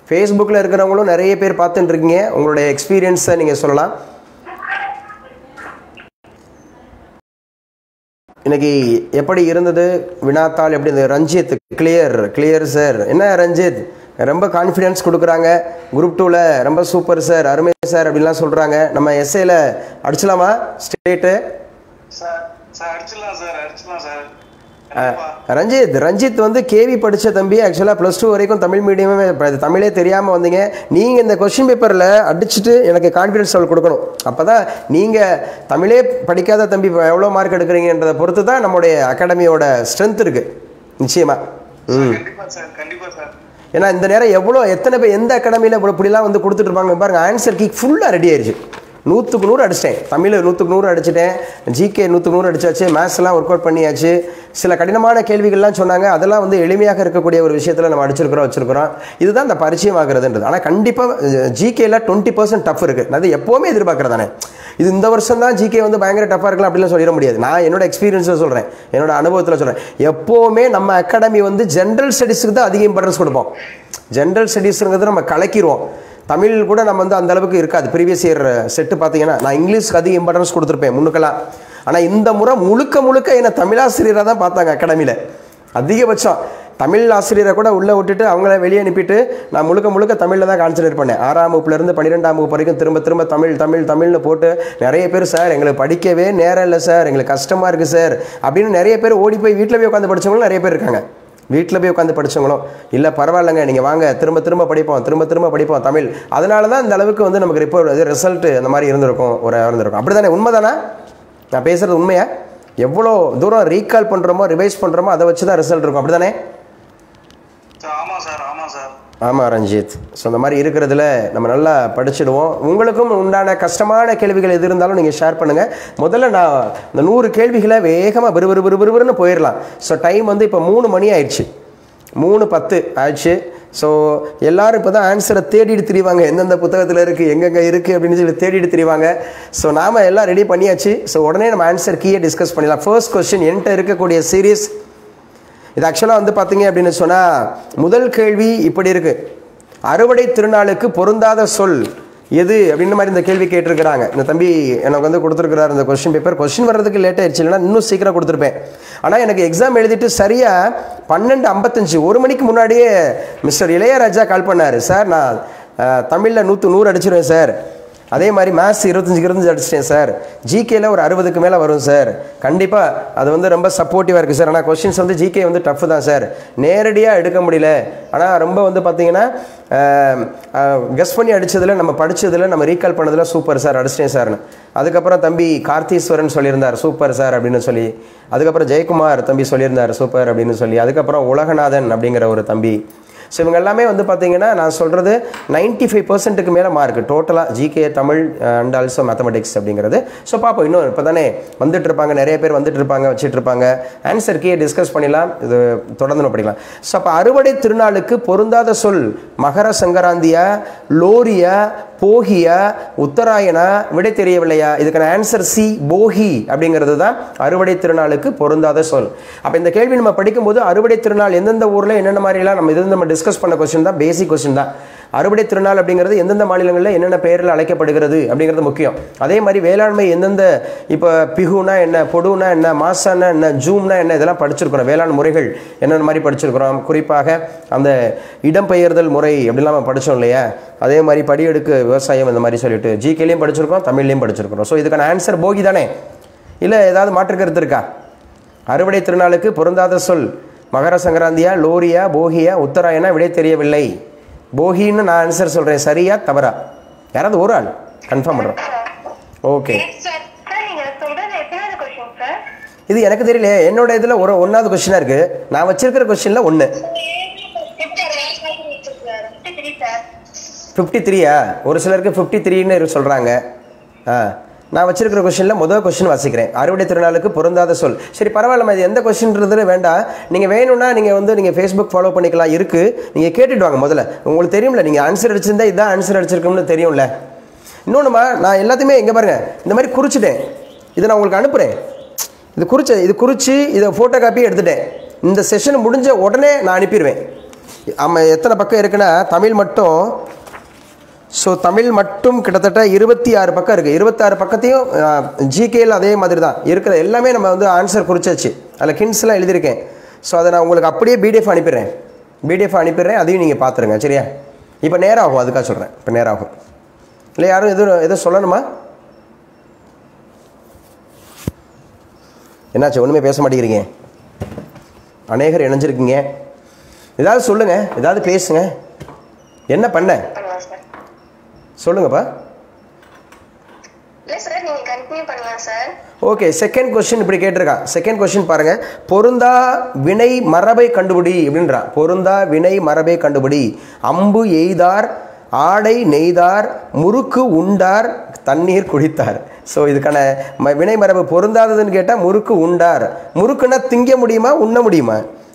ஃபேஸ்புக்கில் இருக்கிறவங்களும் நிறைய பேர் பார்த்துட்டு இருக்கீங்க உங்களுடைய எக்ஸ்பீரியன்ஸை நீங்கள் சொல்லலாம் இன்னைக்கு எப்படி இருந்தது வினாத்தாள் எப்படி இருந்தது ரஞ்சித் கிளியர் கிளியர் சார் என்ன ரஞ்சித் ரொம்ப கான்ஃபிடென்ஸ் கொடுக்குறாங்க குரூப் டூவில் ரொம்ப சூப்பர் சார் அருமை சார் அப்படின்லாம் சொல்கிறாங்க நம்ம எஸ்ஏல அடிச்சலாமா ஸ்டேட்டு சார் சார் அடிச்சிடலாம் சார் அடிச்சிடலாம் சார் கண்டிப்பா ரஞ்சித் ரஞ்சித் வந்து கேவி படித்த தம்பி ஆக்சுவலாக ப்ளஸ் டூ வரைக்கும் தமிழ் மீடியமே ப- தமிழே தெரியாமல் வந்தீங்க நீங்கள் இந்த கொஸ்டின் பேப்பரில் அடிச்சுட்டு எனக்கு கான்ஃபிடன்ஸ் லெவல் கொடுக்கணும் அப்போ தான் நீங்கள் தமிழே படிக்காத தம்பி இப்ப எவ்வளோ மார்க் எடுக்கிறீங்கன்றதை பொறுத்து தான் நம்முடைய அகாடமியோட ஸ்ட்ரென்த் இருக்குது நிச்சயமாக ம் கண்டிப்பா சார் கண்டிப்பா சார் ஏன்னா இந்த நேரம் எவ்வளோ எத்தனை பேர் எந்த அகாடமியில் இப்படி இப்படிலாம் வந்து கொடுத்துட்டு இருப்பாங்க பாருங்க ஆன்சர் கீ ஃபுல்லாக ரெடி ஆயிருச்சு நூற்றுக்கு நூறு அடிச்சிட்டேன் தமிழ் நூற்றுக்கு நூறு அடிச்சிட்டேன் ஜிகே நூற்றுக்கு நூறு அடிச்சாச்சு மேத்ஸ்லாம் ஒர்க் அவுட் பண்ணியாச்சு சில கடினமான கேள்விகள்லாம் சொன்னாங்க அதெல்லாம் வந்து எளிமையாக இருக்கக்கூடிய ஒரு விஷயத்தில் நம்ம அடிச்சிருக்கிறோம் வச்சிருக்கிறோம் இதுதான் இந்த பரிச்சயம் ஆகுறதுன்றது ஆனால் கண்டிப்பாக ஜிகேல டுவெண்ட்டி பர்சன்ட் டஃப் இருக்குது அது எப்போவுமே எதிர்பார்க்குறதானே இது இந்த வருஷம் தான் ஜிகே வந்து பயங்கர டஃப்பாக இருக்கலாம் அப்படிலாம் சொல்லிட முடியாது நான் என்னோட எக்ஸ்பீரியன்ஸில் சொல்கிறேன் என்னோட அனுபவத்தில் சொல்கிறேன் எப்போவுமே நம்ம அகாடமி வந்து ஜென்ரல் ஸ்டடீஸுக்கு தான் அதிக இம்பார்ட்டன்ஸ் கொடுப்போம் ஜென்ரல் ஸ்டடீஸுங்கிறது நம்ம கலக்கிடுவோம் தமிழ் கூட நம்ம வந்து அந்த அளவுக்கு இருக்காது ப்ரீவியஸ் இயர் செட்டு பார்த்தீங்கன்னா நான் இங்கிலீஷ்க்கு அதிக இம்பார்ட்டன்ஸ் கொடுத்துருப்பேன் முன்னுக்கெல்லாம் ஆனால் இந்த முறை முழுக்க முழுக்க என்னை தமிழாசிரியராக தான் பார்த்தாங்க அகாடமியில் அதிகபட்சம் தமிழ் ஆசிரியரை கூட உள்ளே விட்டுட்டு அவங்கள வெளியே அனுப்பிட்டு நான் முழுக்க முழுக்க தமிழில் தான் கான்சன்ட்ரேட் பண்ணேன் ஆறாம் வகுப்புலேருந்து பன்னிரெண்டாம் வகுப்பு வரைக்கும் திரும்ப திரும்ப தமிழ் தமிழ் தமிழ்னு போட்டு நிறைய பேர் சார் எங்களுக்கு படிக்கவே நேரம் இல்லை சார் எங்களுக்கு கஷ்டமாக இருக்குது சார் அப்படின்னு நிறைய பேர் ஓடி போய் வீட்டில் போய் உட்காந்து படிச்சவங்களும் நிறைய பேர் இருக்காங்க வீட்டில் போய் உட்காந்து படிச்சவங்களும் இல்லை பரவாயில்லைங்க நீங்கள் வாங்க திரும்ப திரும்ப படிப்போம் திரும்ப திரும்ப படிப்போம் தமிழ் அதனால தான் இந்த அளவுக்கு வந்து நமக்கு ரிப்போர்ட் இது ரிசல்ட் அந்த மாதிரி இருந்திருக்கும் ஒரு இருந்திருக்கும் அப்படி தானே உண்மைதானே நான் பேசுகிறது உண்மையா எவ்வளோ தூரம் ரீகால் பண்ணுறோமோ ரிவைஸ் பண்ணுறோமோ அதை வச்சு தான் ரிசல்ட் இருக்கும் அப்படி தானே சார் ஆமா சார் ஆமா சார் ஆமாம் ரஞ்சித் ஸோ அந்த மாதிரி இருக்கிறதுல நம்ம நல்லா படிச்சிடுவோம் உங்களுக்கும் உண்டான கஷ்டமான கேள்விகள் எது இருந்தாலும் நீங்கள் ஷேர் பண்ணுங்கள் முதல்ல நான் இந்த நூறு கேள்விகளை வேகமாக விறுவிறு விறுவிறுன்னு போயிடலாம் ஸோ டைம் வந்து இப்போ மூணு மணி ஆயிடுச்சு மூணு பத்து ஆயிடுச்சு ஸோ எல்லாரும் இப்போ தான் ஆன்சரை தேடிட்டு திரிவாங்க எந்தெந்த புத்தகத்தில் இருக்குது எங்கெங்கே இருக்குது அப்படின்னு சொல்லி தேடிட்டு திரிவாங்க ஸோ நாம் எல்லாம் ரெடி பண்ணியாச்சு ஸோ உடனே நம்ம ஆன்சர் கீயை டிஸ்கஸ் பண்ணிடலாம் ஃபர்ஸ்ட் கொஸ்டின் என்கிட்ட இருக்கக்கூடிய சீரியஸ் இது ஆக்சுவலாக வந்து பார்த்தீங்க அப்படின்னு சொன்னால் முதல் கேள்வி இப்படி இருக்கு அறுவடை திருநாளுக்கு பொருந்தாத சொல் எது அப்படின்ற மாதிரி இந்த கேள்வி கேட்டிருக்கிறாங்க இந்த தம்பி எனக்கு வந்து கொடுத்துருக்கிறார் இந்த கொஸ்டின் பேப்பர் கொஸ்டின் வர்றதுக்கு லேட் ஆயிடுச்சு இல்லைன்னா இன்னும் சீக்கிரம் கொடுத்துருப்பேன் ஆனால் எனக்கு எக்ஸாம் எழுதிட்டு சரியாக பன்னெண்டு ஐம்பத்தஞ்சு ஒரு மணிக்கு முன்னாடியே மிஸ்டர் இளையராஜா கால் பண்ணார் சார் நான் தமிழில் நூற்று நூறு அடிச்சிருவேன் சார் அதே மாதிரி மேத்ஸ் இருபத்தஞ்சுக்கு இருபத்தஞ்சு அடிச்சிட்டேன் சார் ஜிகேல ஒரு அறுபதுக்கு மேலே வரும் சார் கண்டிப்பாக அது வந்து ரொம்ப சப்போர்ட்டிவாக இருக்குது சார் ஆனால் கொஸ்டின்ஸ் வந்து ஜிகே வந்து டஃப் தான் சார் நேரடியாக எடுக்க முடியல ஆனால் ரொம்ப வந்து பார்த்தீங்கன்னா கெஸ் பண்ணி அடிச்சதுல நம்ம படிச்சதுல நம்ம ரீகால் பண்ணதுல சூப்பர் சார் அடிச்சிட்டேன் சார்னு அதுக்கப்புறம் தம்பி கார்த்தீஸ்வரன் சொல்லியிருந்தார் சூப்பர் சார் அப்படின்னு சொல்லி அதுக்கப்புறம் ஜெயக்குமார் தம்பி சொல்லியிருந்தார் சூப்பர் அப்படின்னு சொல்லி அதுக்கப்புறம் உலகநாதன் அப்படிங்கிற ஒரு தம்பி ஸோ இவங்க எல்லாமே வந்து பார்த்தீங்கன்னா நான் சொல்கிறது நைன்ட்டி ஃபைவ் பர்சன்ட்டுக்கு மேலே மார்க் டோட்டலாக GK Tamil and also mathematics அப்படிங்கிறது ஸோ பார்ப்போம் இன்னும் இப்போ தானே வந்துட்டு இருப்பாங்க நிறைய பேர் வந்துட்டு இருப்பாங்க வச்சுட்டு இருப்பாங்க ஆன்சர் கீயை டிஸ்கஸ் பண்ணிடலாம் இது தொடர்ந்து நம்ம படிக்கலாம் ஸோ அப்போ அறுவடை திருநாளுக்கு பொருந்தாத சொல் மகர சங்கராந்தியா லோரியா போகியா உத்தராயணா விடை தெரியவில்லையா இதுக்கான ஆன்சர் சி போகி அப்படிங்கிறது தான் அறுவடை திருநாளுக்கு பொருந்தாத சொல் அப்போ இந்த கேள்வி நம்ம படிக்கும்போது அறுவடை திருநாள் எந்தெந்த ஊரில் என்னென்ன மாதிரிலாம் நம்ம இது நம்ம டிஸ்கஸ் பண்ண கொஸ்டின் தான் பேசிக் கொஸ்டின் தான் அறுவடை திருநாள் அப்படிங்கிறது எந்தெந்த மாநிலங்களில் என்னென்ன பெயரில் அழைக்கப்படுகிறது அப்படிங்கிறது முக்கியம் அதே மாதிரி வேளாண்மை எந்தெந்த இப்போ பிகுனா என்ன பொடுனா என்ன மாசானா என்ன ஜூம்னா என்ன இதெல்லாம் படிச்சிருக்கிறோம் வேளாண் முறைகள் என்னென்ன மாதிரி படிச்சிருக்கிறோம் குறிப்பாக அந்த இடம்பெயர்தல் முறை அப்படிலாம் நம்ம படித்தோம் இல்லையா அதே மாதிரி படியெடுக்கு விவசாயம் இந்த மாதிரி சொல்லிட்டு ஜிகேலையும் படிச்சிருக்கோம் தமிழ்லையும் படிச்சிருக்கிறோம் ஸோ இதுக்கான ஆன்சர் போகி தானே இல்லை ஏதாவது மாற்று கருத்து இருக்கா அறுவடை திருநாளுக்கு பொருந்தாத சொல் மகர சங்கராந்தியா லோரியா போகியா உத்தராயணா விடை தெரியவில்லை போகின்னு நான் ஆன்சர் சொல்கிறேன் சரியா தவறா யாராவது ஒரு ஆள் கன்ஃபார்ம் பண்ணுறோம் ஓகே சார் சார் நீங்க சொல்றது எத்தனாவது கொஸ்டின் சார் இது எனக்கு தெரியல என்னோட இதில் ஒரு ஒன்றாவது கொஸ்டினாக இருக்குது நான் வச்சிருக்கிற கொஸ்டினில் ஒன்று சார் ஃபிஃப்டி த்ரீயா ஒரு சிலருக்கு ஃபிஃப்டி த்ரீன்னு சொல்கிறாங்க ஆ நான் வச்சிருக்கிற கொஸ்டினில் முதல் கொஸ்டின் வாசிக்கிறேன் அறுவடை திருநாளுக்கு பொருந்தாத சொல் சரி பரவாயில்ல இது எந்த கொஸ்டின்றது வேண்டாம் நீங்கள் வேணும்னா நீங்கள் வந்து நீங்கள் ஃபேஸ்புக் ஃபாலோ பண்ணிக்கலாம் இருக்குது நீங்கள் கேட்டுட்டு வாங்க முதல்ல உங்களுக்கு தெரியும்ல நீங்கள் ஆன்சர் அடிச்சிருந்தா இதான் ஆன்சர் அடிச்சிருக்கோம்னு தெரியும்ல இன்னொன்றுமா நான் எல்லாத்தையுமே எங்கே பாருங்க இந்த மாதிரி குறிச்சிட்டேன் இதை நான் உங்களுக்கு அனுப்புகிறேன் இது குறிச்ச இது குறித்து இதை ஃபோட்டோ காப்பி எடுத்துட்டேன் இந்த செஷன் முடிஞ்ச உடனே நான் அனுப்பிடுவேன் ஆமாம் எத்தனை பக்கம் இருக்குன்னா தமிழ் மட்டும் ஸோ தமிழ் மட்டும் கிட்டத்தட்ட இருபத்தி ஆறு பக்கம் இருக்குது இருபத்தாறு பக்கத்தையும் ஜிகேயில் அதே மாதிரி தான் இருக்கிற எல்லாமே நம்ம வந்து ஆன்சர் குறிச்சாச்சு அதில் கிண்ட்ஸ்லாம் எழுதியிருக்கேன் ஸோ அதை நான் உங்களுக்கு அப்படியே பிடிஎஃப் அனுப்பிடுறேன் பிடிஎஃப் அனுப்பிடுறேன் அதையும் நீங்கள் பார்த்துருங்க சரியா இப்போ நேரம் ஆகும் அதுக்காக சொல்கிறேன் இப்போ நேரம் ஆகும் இல்லை யாரும் எதுவும் எதுவும் சொல்லணுமா என்னாச்சு ஒன்றுமே பேச மாட்டேங்கிறீங்க அநேகர் இணைஞ்சிருக்கீங்க ஏதாவது சொல்லுங்கள் ஏதாவது பேசுங்க என்ன பண்ண பண்ணலாம் சார் சொல்லுங்கப்பா இல்ல சார் நீங்க கண்டினியூ பண்ணலாம் சார் ஓகே செகண்ட் கொஸ்டின் இப்படி கேட்டிருக்கான் செகண்ட் கொஸ்டின் பாருங்க பொருந்தா வினை மரபை கண்டுபிடி அப்படின்றான் பொருந்தா வினை மரபை கண்டுபிடி அம்பு எய்தார் ஆடை நெய்தார் முறுக்கு உண்டார் தண்ணீர் குடித்தார் ஸோ இதுக்கான ம- வினை மரபு பொருந்தாததுன்னு கேட்டால் முறுக்கு உண்டார் முறுக்குன்னா திங்க முடியுமா உண்ண முடியுமா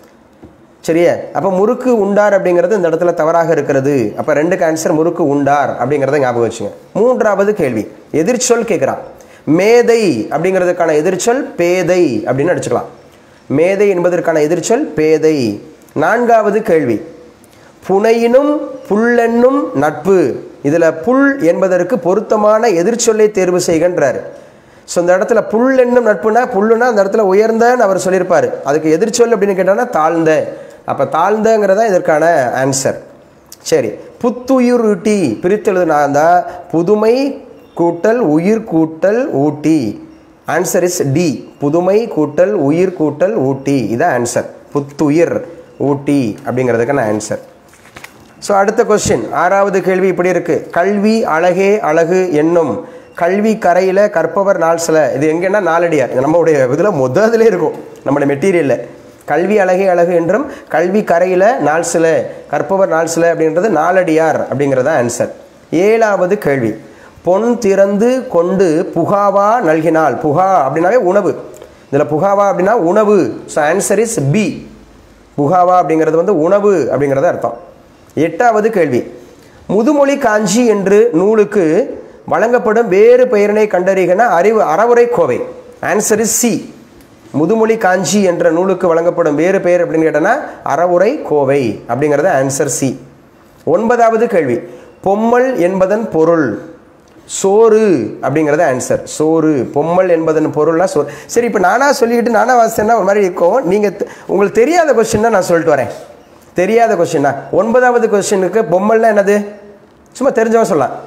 சரியா அப்போ முறுக்கு உண்டார் அப்படிங்கிறது இந்த இடத்துல தவறாக இருக்கிறது அப்போ ரெண்டுக்கு ஆன்சர் முறுக்கு உண்டார் அப்படிங்கிறத ஞாபகம் வச்சுங்க மூன்றாவது கேள்வி எதிர்ச்சொல் கேட்குறான் மேதை அப்படிங்கிறதுக்கான எதிர்ச்சொல் பேதை அப்படின்னு அடிச்சுக்கலாம் மேதை என்பதற்கான எதிர்ச்சொல் பேதை நான்காவது கேள்வி புனையினும் புல்லென்னும் நட்பு இதில் புல் என்பதற்கு பொருத்தமான எதிர்ச்சொல்லை தேர்வு செய்கின்றார் ஸோ இந்த இடத்துல புல் என்னும் நட்புனா புல்லுனா அந்த இடத்துல உயர்ந்தன்னு அவர் சொல்லியிருப்பார் அதுக்கு எதிர்ச்சொல் அப்படின்னு கேட்டான்னா தாழ்ந்த அப்போ தாழ்ந்தங்கிறதா இதற்கான ஆன்சர் சரி புத்துயிரூட்டி பிரித்தெழுதுனா தான் புதுமை கூட்டல் உயிர் கூட்டல் ஊட்டி ஆன்சர் இஸ் டி புதுமை கூட்டல் உயிர் கூட்டல் ஊட்டி இதான் ஆன்சர் புத்துயிர் ஊட்டி அப்படிங்கிறதுக்கான ஆன்சர் ஸோ அடுத்த கொஸ்டின் ஆறாவது கேள்வி இப்படி இருக்கு கல்வி அழகே அழகு என்னும் கல்வி கரையில் கற்பவர் நாள் சில இது எங்கன்னா நாலடியார் இது நம்மளுடைய இதில் முதலே இருக்கும் நம்மளுடைய மெட்டீரியலில் கல்வி அழகே அழகு என்றும் கல்வி கரையில் நாள் சில கற்பவர் நாள் சில அப்படின்றது நாலடியார் அப்படிங்கிறத ஆன்சர் ஏழாவது கேள்வி பொன் திறந்து கொண்டு புகாவா நல்கினாள் புகா அப்படின்னாவே உணவு இதில் புகாவா அப்படின்னா உணவு ஸோ ஆன்சர் இஸ் பி புகாவா அப்படிங்கிறது வந்து உணவு அப்படிங்கிறத அர்த்தம் எட்டாவது கேள்வி முதுமொழி காஞ்சி என்று நூலுக்கு வழங்கப்படும் வேறு பெயரினை கண்டறிகன அறிவு அறவுரை கோவை ஆன்சர் இஸ் சி முதுமொழி காஞ்சி என்ற நூலுக்கு வழங்கப்படும் வேறு பெயர் அப்படின்னு கேட்டோன்னா அறவுரை கோவை அப்படிங்கிறது ஆன்சர் சி ஒன்பதாவது கேள்வி பொம்மல் என்பதன் பொருள் சோறு அப்படிங்கிறது ஆன்சர் சோறு பொம்மல் என்பதன் பொருள்னா சோறு சரி இப்போ நானா சொல்லிக்கிட்டு நானா வாசித்தேன்னா ஒரு மாதிரி இருக்கும் நீங்கள் உங்களுக்கு தெரியாத கொஸ்டின் தான் நான் சொல்லிட்டு வரேன் தெரியாத கொஸ்டின்னா ஒன்பதாவது கொஸ்டினுக்கு பொம்மல்னா என்னது சும்மா தெரிஞ்சவன் சொல்லலாம்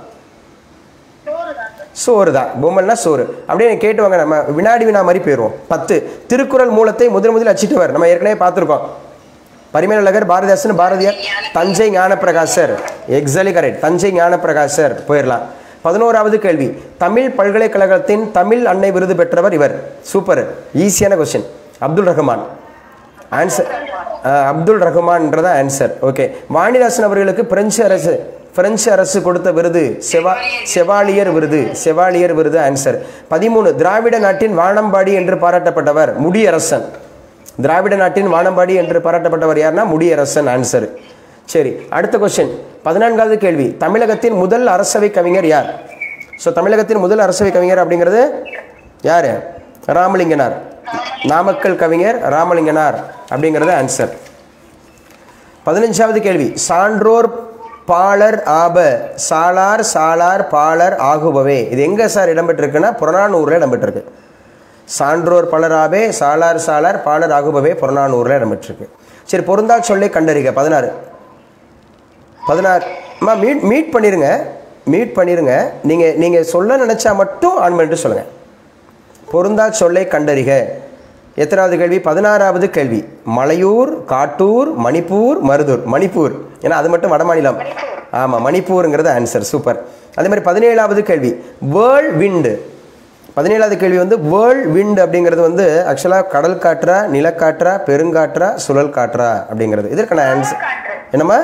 சோறு தான் பொம்மல்னா சோறு அப்படியே கேட்டு வாங்க நம்ம வினாடி வினா மாதிரி போயிடுவோம் பத்து திருக்குறள் மூலத்தை முதல் முதலில் அச்சிட்டவர் நம்ம ஏற்கனவே பார்த்துருக்கோம் பரிமேலழகர் பாரதிதாசன் பாரதியார் தஞ்சை ஞானப்பிரகாசர் எக்ஸாலி கரெக்ட் தஞ்சை ஞானப்பிரகாசர் போயிடலாம் பதினோராவது கேள்வி தமிழ் பல்கலைக்கழகத்தின் தமிழ் அன்னை விருது பெற்றவர் இவர் சூப்பர் ஈஸியான கொஸ்டின் அப்துல் ரஹ்மான் ஆன்சர் அப்துல் ரஹ்மான்ன்றதான் ஆன்சர் ஓகே வாணிதாசன் அவர்களுக்கு பிரெஞ்சு அரசு பிரெஞ்சு அரசு கொடுத்த விருது செவா செவாலியர் விருது செவாலியர் விருது ஆன்சர் பதிமூணு திராவிட நாட்டின் வானம்பாடி என்று பாராட்டப்பட்டவர் முடியரசன் திராவிட நாட்டின் வானம்பாடி என்று பாராட்டப்பட்டவர் யாருன்னா முடியரசன் ஆன்சர் சரி அடுத்த கொஸ்டின் பதினான்காவது கேள்வி தமிழகத்தின் முதல் அரசவை கவிஞர் யார் ஸோ தமிழகத்தின் முதல் அரசவை கவிஞர் அப்படிங்கிறது யார் ராமலிங்கனார் நாமக்கல் கவிஞர் ராமலிங்கனார் அப்படிங்கிறது ஆன்சர் பதினஞ்சாவது கேள்வி சான்றோர் பாலர் ஆப சாலார் சாலார் பாலர் ஆகுபவே இது எங்கே சார் இடம்பெற்றிருக்குன்னா புறநானூரில் இடம்பெற்றிருக்கு சான்றோர் பலராபே சாலார் சாலார் பாலர் ஆகுபவே புறநானூரில் இடம்பெற்றிருக்கு சரி பொருந்தா சொல்லை கண்டறிக பதினாறு பதினாறு அம்மா மீட் மீட் பண்ணிடுங்க மீட் பண்ணிடுங்க நீங்கள் நீங்கள் சொல்ல நினச்சா மட்டும் ஆன் பண்ணிட்டு சொல்லுங்கள் பொருந்தா சொல்லை கண்டறிக எத்தனாவது கேள்வி பதினாறாவது கேள்வி மலையூர் காட்டூர் மணிப்பூர் மருதூர் மணிப்பூர் ஏன்னா அது மட்டும் வடமாநிலம் ஆமாம் மணிப்பூருங்கிறது ஆன்சர் சூப்பர் அதே மாதிரி பதினேழாவது கேள்வி வேர்ல்ட் விண்டு பதினேழாவது கேள்வி வந்து வேர்ல்ட் விண்ட் அப்படிங்கிறது வந்து ஆக்சுவலாக கடல் காற்றா நிலக்காற்றா பெருங்காற்றா சுழல் காற்றா அப்படிங்கிறது இதற்கான ஆன்சர் என்னம்மா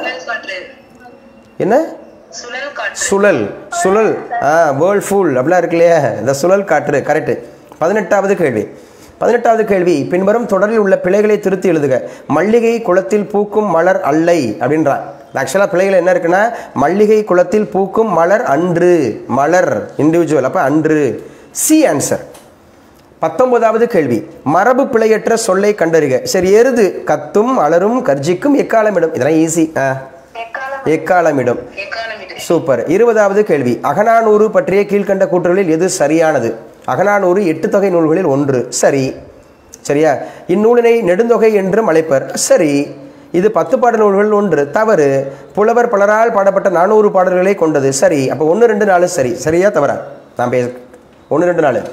என்ன சுழல் காற்று சுழல் சுழல் ஆ வேர்ல்ட் ஃபுல் அப்படிலாம் இருக்கு இல்லையா இந்த சுழல் காற்று கரெக்டு பதினெட்டாவது கேள்வி பதினெட்டாவது கேள்வி பின்வரும் தொடரில் உள்ள பிழைகளை திருத்தி எழுதுக மல்லிகை குளத்தில் பூக்கும் மலர் அல்லை அப்படின்றான் ஆக்சுவலாக பிழைகள் என்ன இருக்குன்னா மல்லிகை குளத்தில் பூக்கும் மலர் அன்று மலர் இண்டிவிஜுவல் அப்போ அன்று சி ஆன்சர் பத்தொன்பதாவது கேள்வி மரபு பிழையற்ற சொல்லை கண்டறிக சரி எருது கத்தும் அலரும் கர்ஜிக்கும் எக்காலமிடும் இதெல்லாம் ஈஸி ஆ எக்காலம் எக்காலமிடும் எக்கானமி சூப்பர் இருபதாவது கேள்வி அகநானூறு பற்றிய கீழ்க்கண்ட கூற்றுகளில் எது சரியானது அகநானூறு எட்டு தொகை நூல்களில் ஒன்று சரி சரியா இந்நூலினை நெடுந்தொகை என்றும் அழைப்பர் சரி இது பத்து பாடல் நூல்கள் ஒன்று தவறு புலவர் பலரால் பாடப்பட்ட நானூறு பாடல்களை கொண்டது சரி அப்போ ஒன்று ரெண்டு நாலு சரி சரியா தவறா நான் பேச ஒன்று ரெண்டு நாலு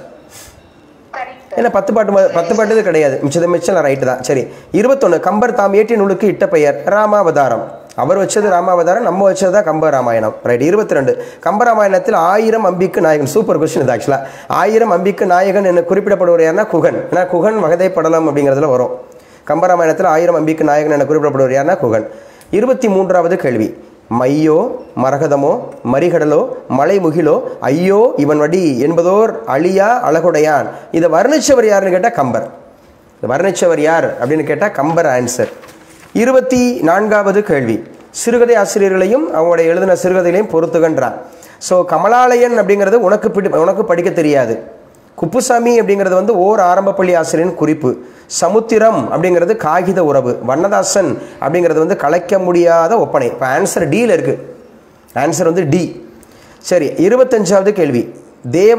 சரி ஏன்னா பத்து பாட்டு ம- பத்து பாட்டு இது கிடையாது மிச்சது மிச்சம் ரைட்டு தான் சரி இருபத்தொன்று கம்பர் தாம் ஏற்றிய நூலுக்கு இட்ட பெயர் ராமாவதாரம் அவர் வச்சது ராமாவதாரம் நம்ம வச்சது தான் கம்ப ராமாயணம் ரைட் இருபத்தி ரெண்டு கம்பராமாயணத்தில் ஆயிரம் அம்பிக்கு நாயகன் சூப்பர் கொஸ்டின் இது ஆக்சுவலாக ஆயிரம் அம்பிக்கு நாயகன் என்ன குறிப்பிடப்படுவர் யாருன்னா குகன் ஏன்னா குகன் வகதை படலம் அப்படிங்கிறதுல வரும் கம்பராமாயணத்தில் ஆயிரம் அம்பிக்கு நாயகன் என குறிப்பிடப்படுவர் யாருன்னா குகன் இருபத்தி மூன்றாவது கேள்வி மையோ மரகதமோ மரிகடலோ மலைமுகிலோ ஐயோ இவன் வடி என்பதோர் அழியா அழகுடையான் இதை வர்ணிச்சவர் யாருன்னு கேட்டால் கம்பர் இதை வர்ணிச்சவர் யார் அப்படின்னு கேட்டால் கம்பர் ஆன்சர் இருபத்தி நான்காவது கேள்வி சிறுகதை ஆசிரியர்களையும் அவங்களுடைய எழுதின சிறுகதைகளையும் பொறுத்துகன்றான் ஸோ கமலாலயன் அப்படிங்கிறது உனக்கு பிடி உனக்கு படிக்க தெரியாது குப்புசாமி அப்படிங்கிறது வந்து ஓர் ஆரம்ப பள்ளி ஆசிரியரின் குறிப்பு சமுத்திரம் அப்படிங்கிறது காகித உறவு வண்ணதாசன் அப்படிங்கிறது வந்து கலைக்க முடியாத ஒப்பனை இப்போ ஆன்சர் டியில் இருக்கு ஆன்சர் வந்து டி சரி இருபத்தஞ்சாவது கேள்வி தேவ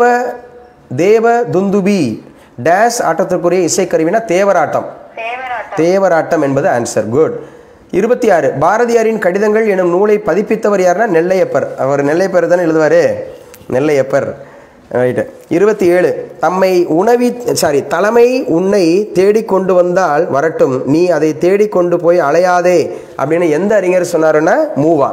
தேவ துந்துபி டேஸ் ஆட்டத்திற்குரிய இசைக்கருவினா தேவராட்டம் தேவராட்டம் தேவராட்டம் என்பது ஆன்சர் குட் இருபத்தி ஆறு பாரதியாரின் கடிதங்கள் எனும் நூலை பதிப்பித்தவர் யாருன்னா நெல்லையப்பர் அவர் நெல்லையப்பர் தானே எழுதுவார் நெல்லையப்பர் ரைட்டு இருபத்தி ஏழு தம்மை உணவி சாரி தலைமை உன்னை தேடிக்கொண்டு வந்தால் வரட்டும் நீ அதை தேடிக்கொண்டு போய் அலையாதே அப்படின்னு எந்த அறிஞர் சொன்னாருன்னா மூவா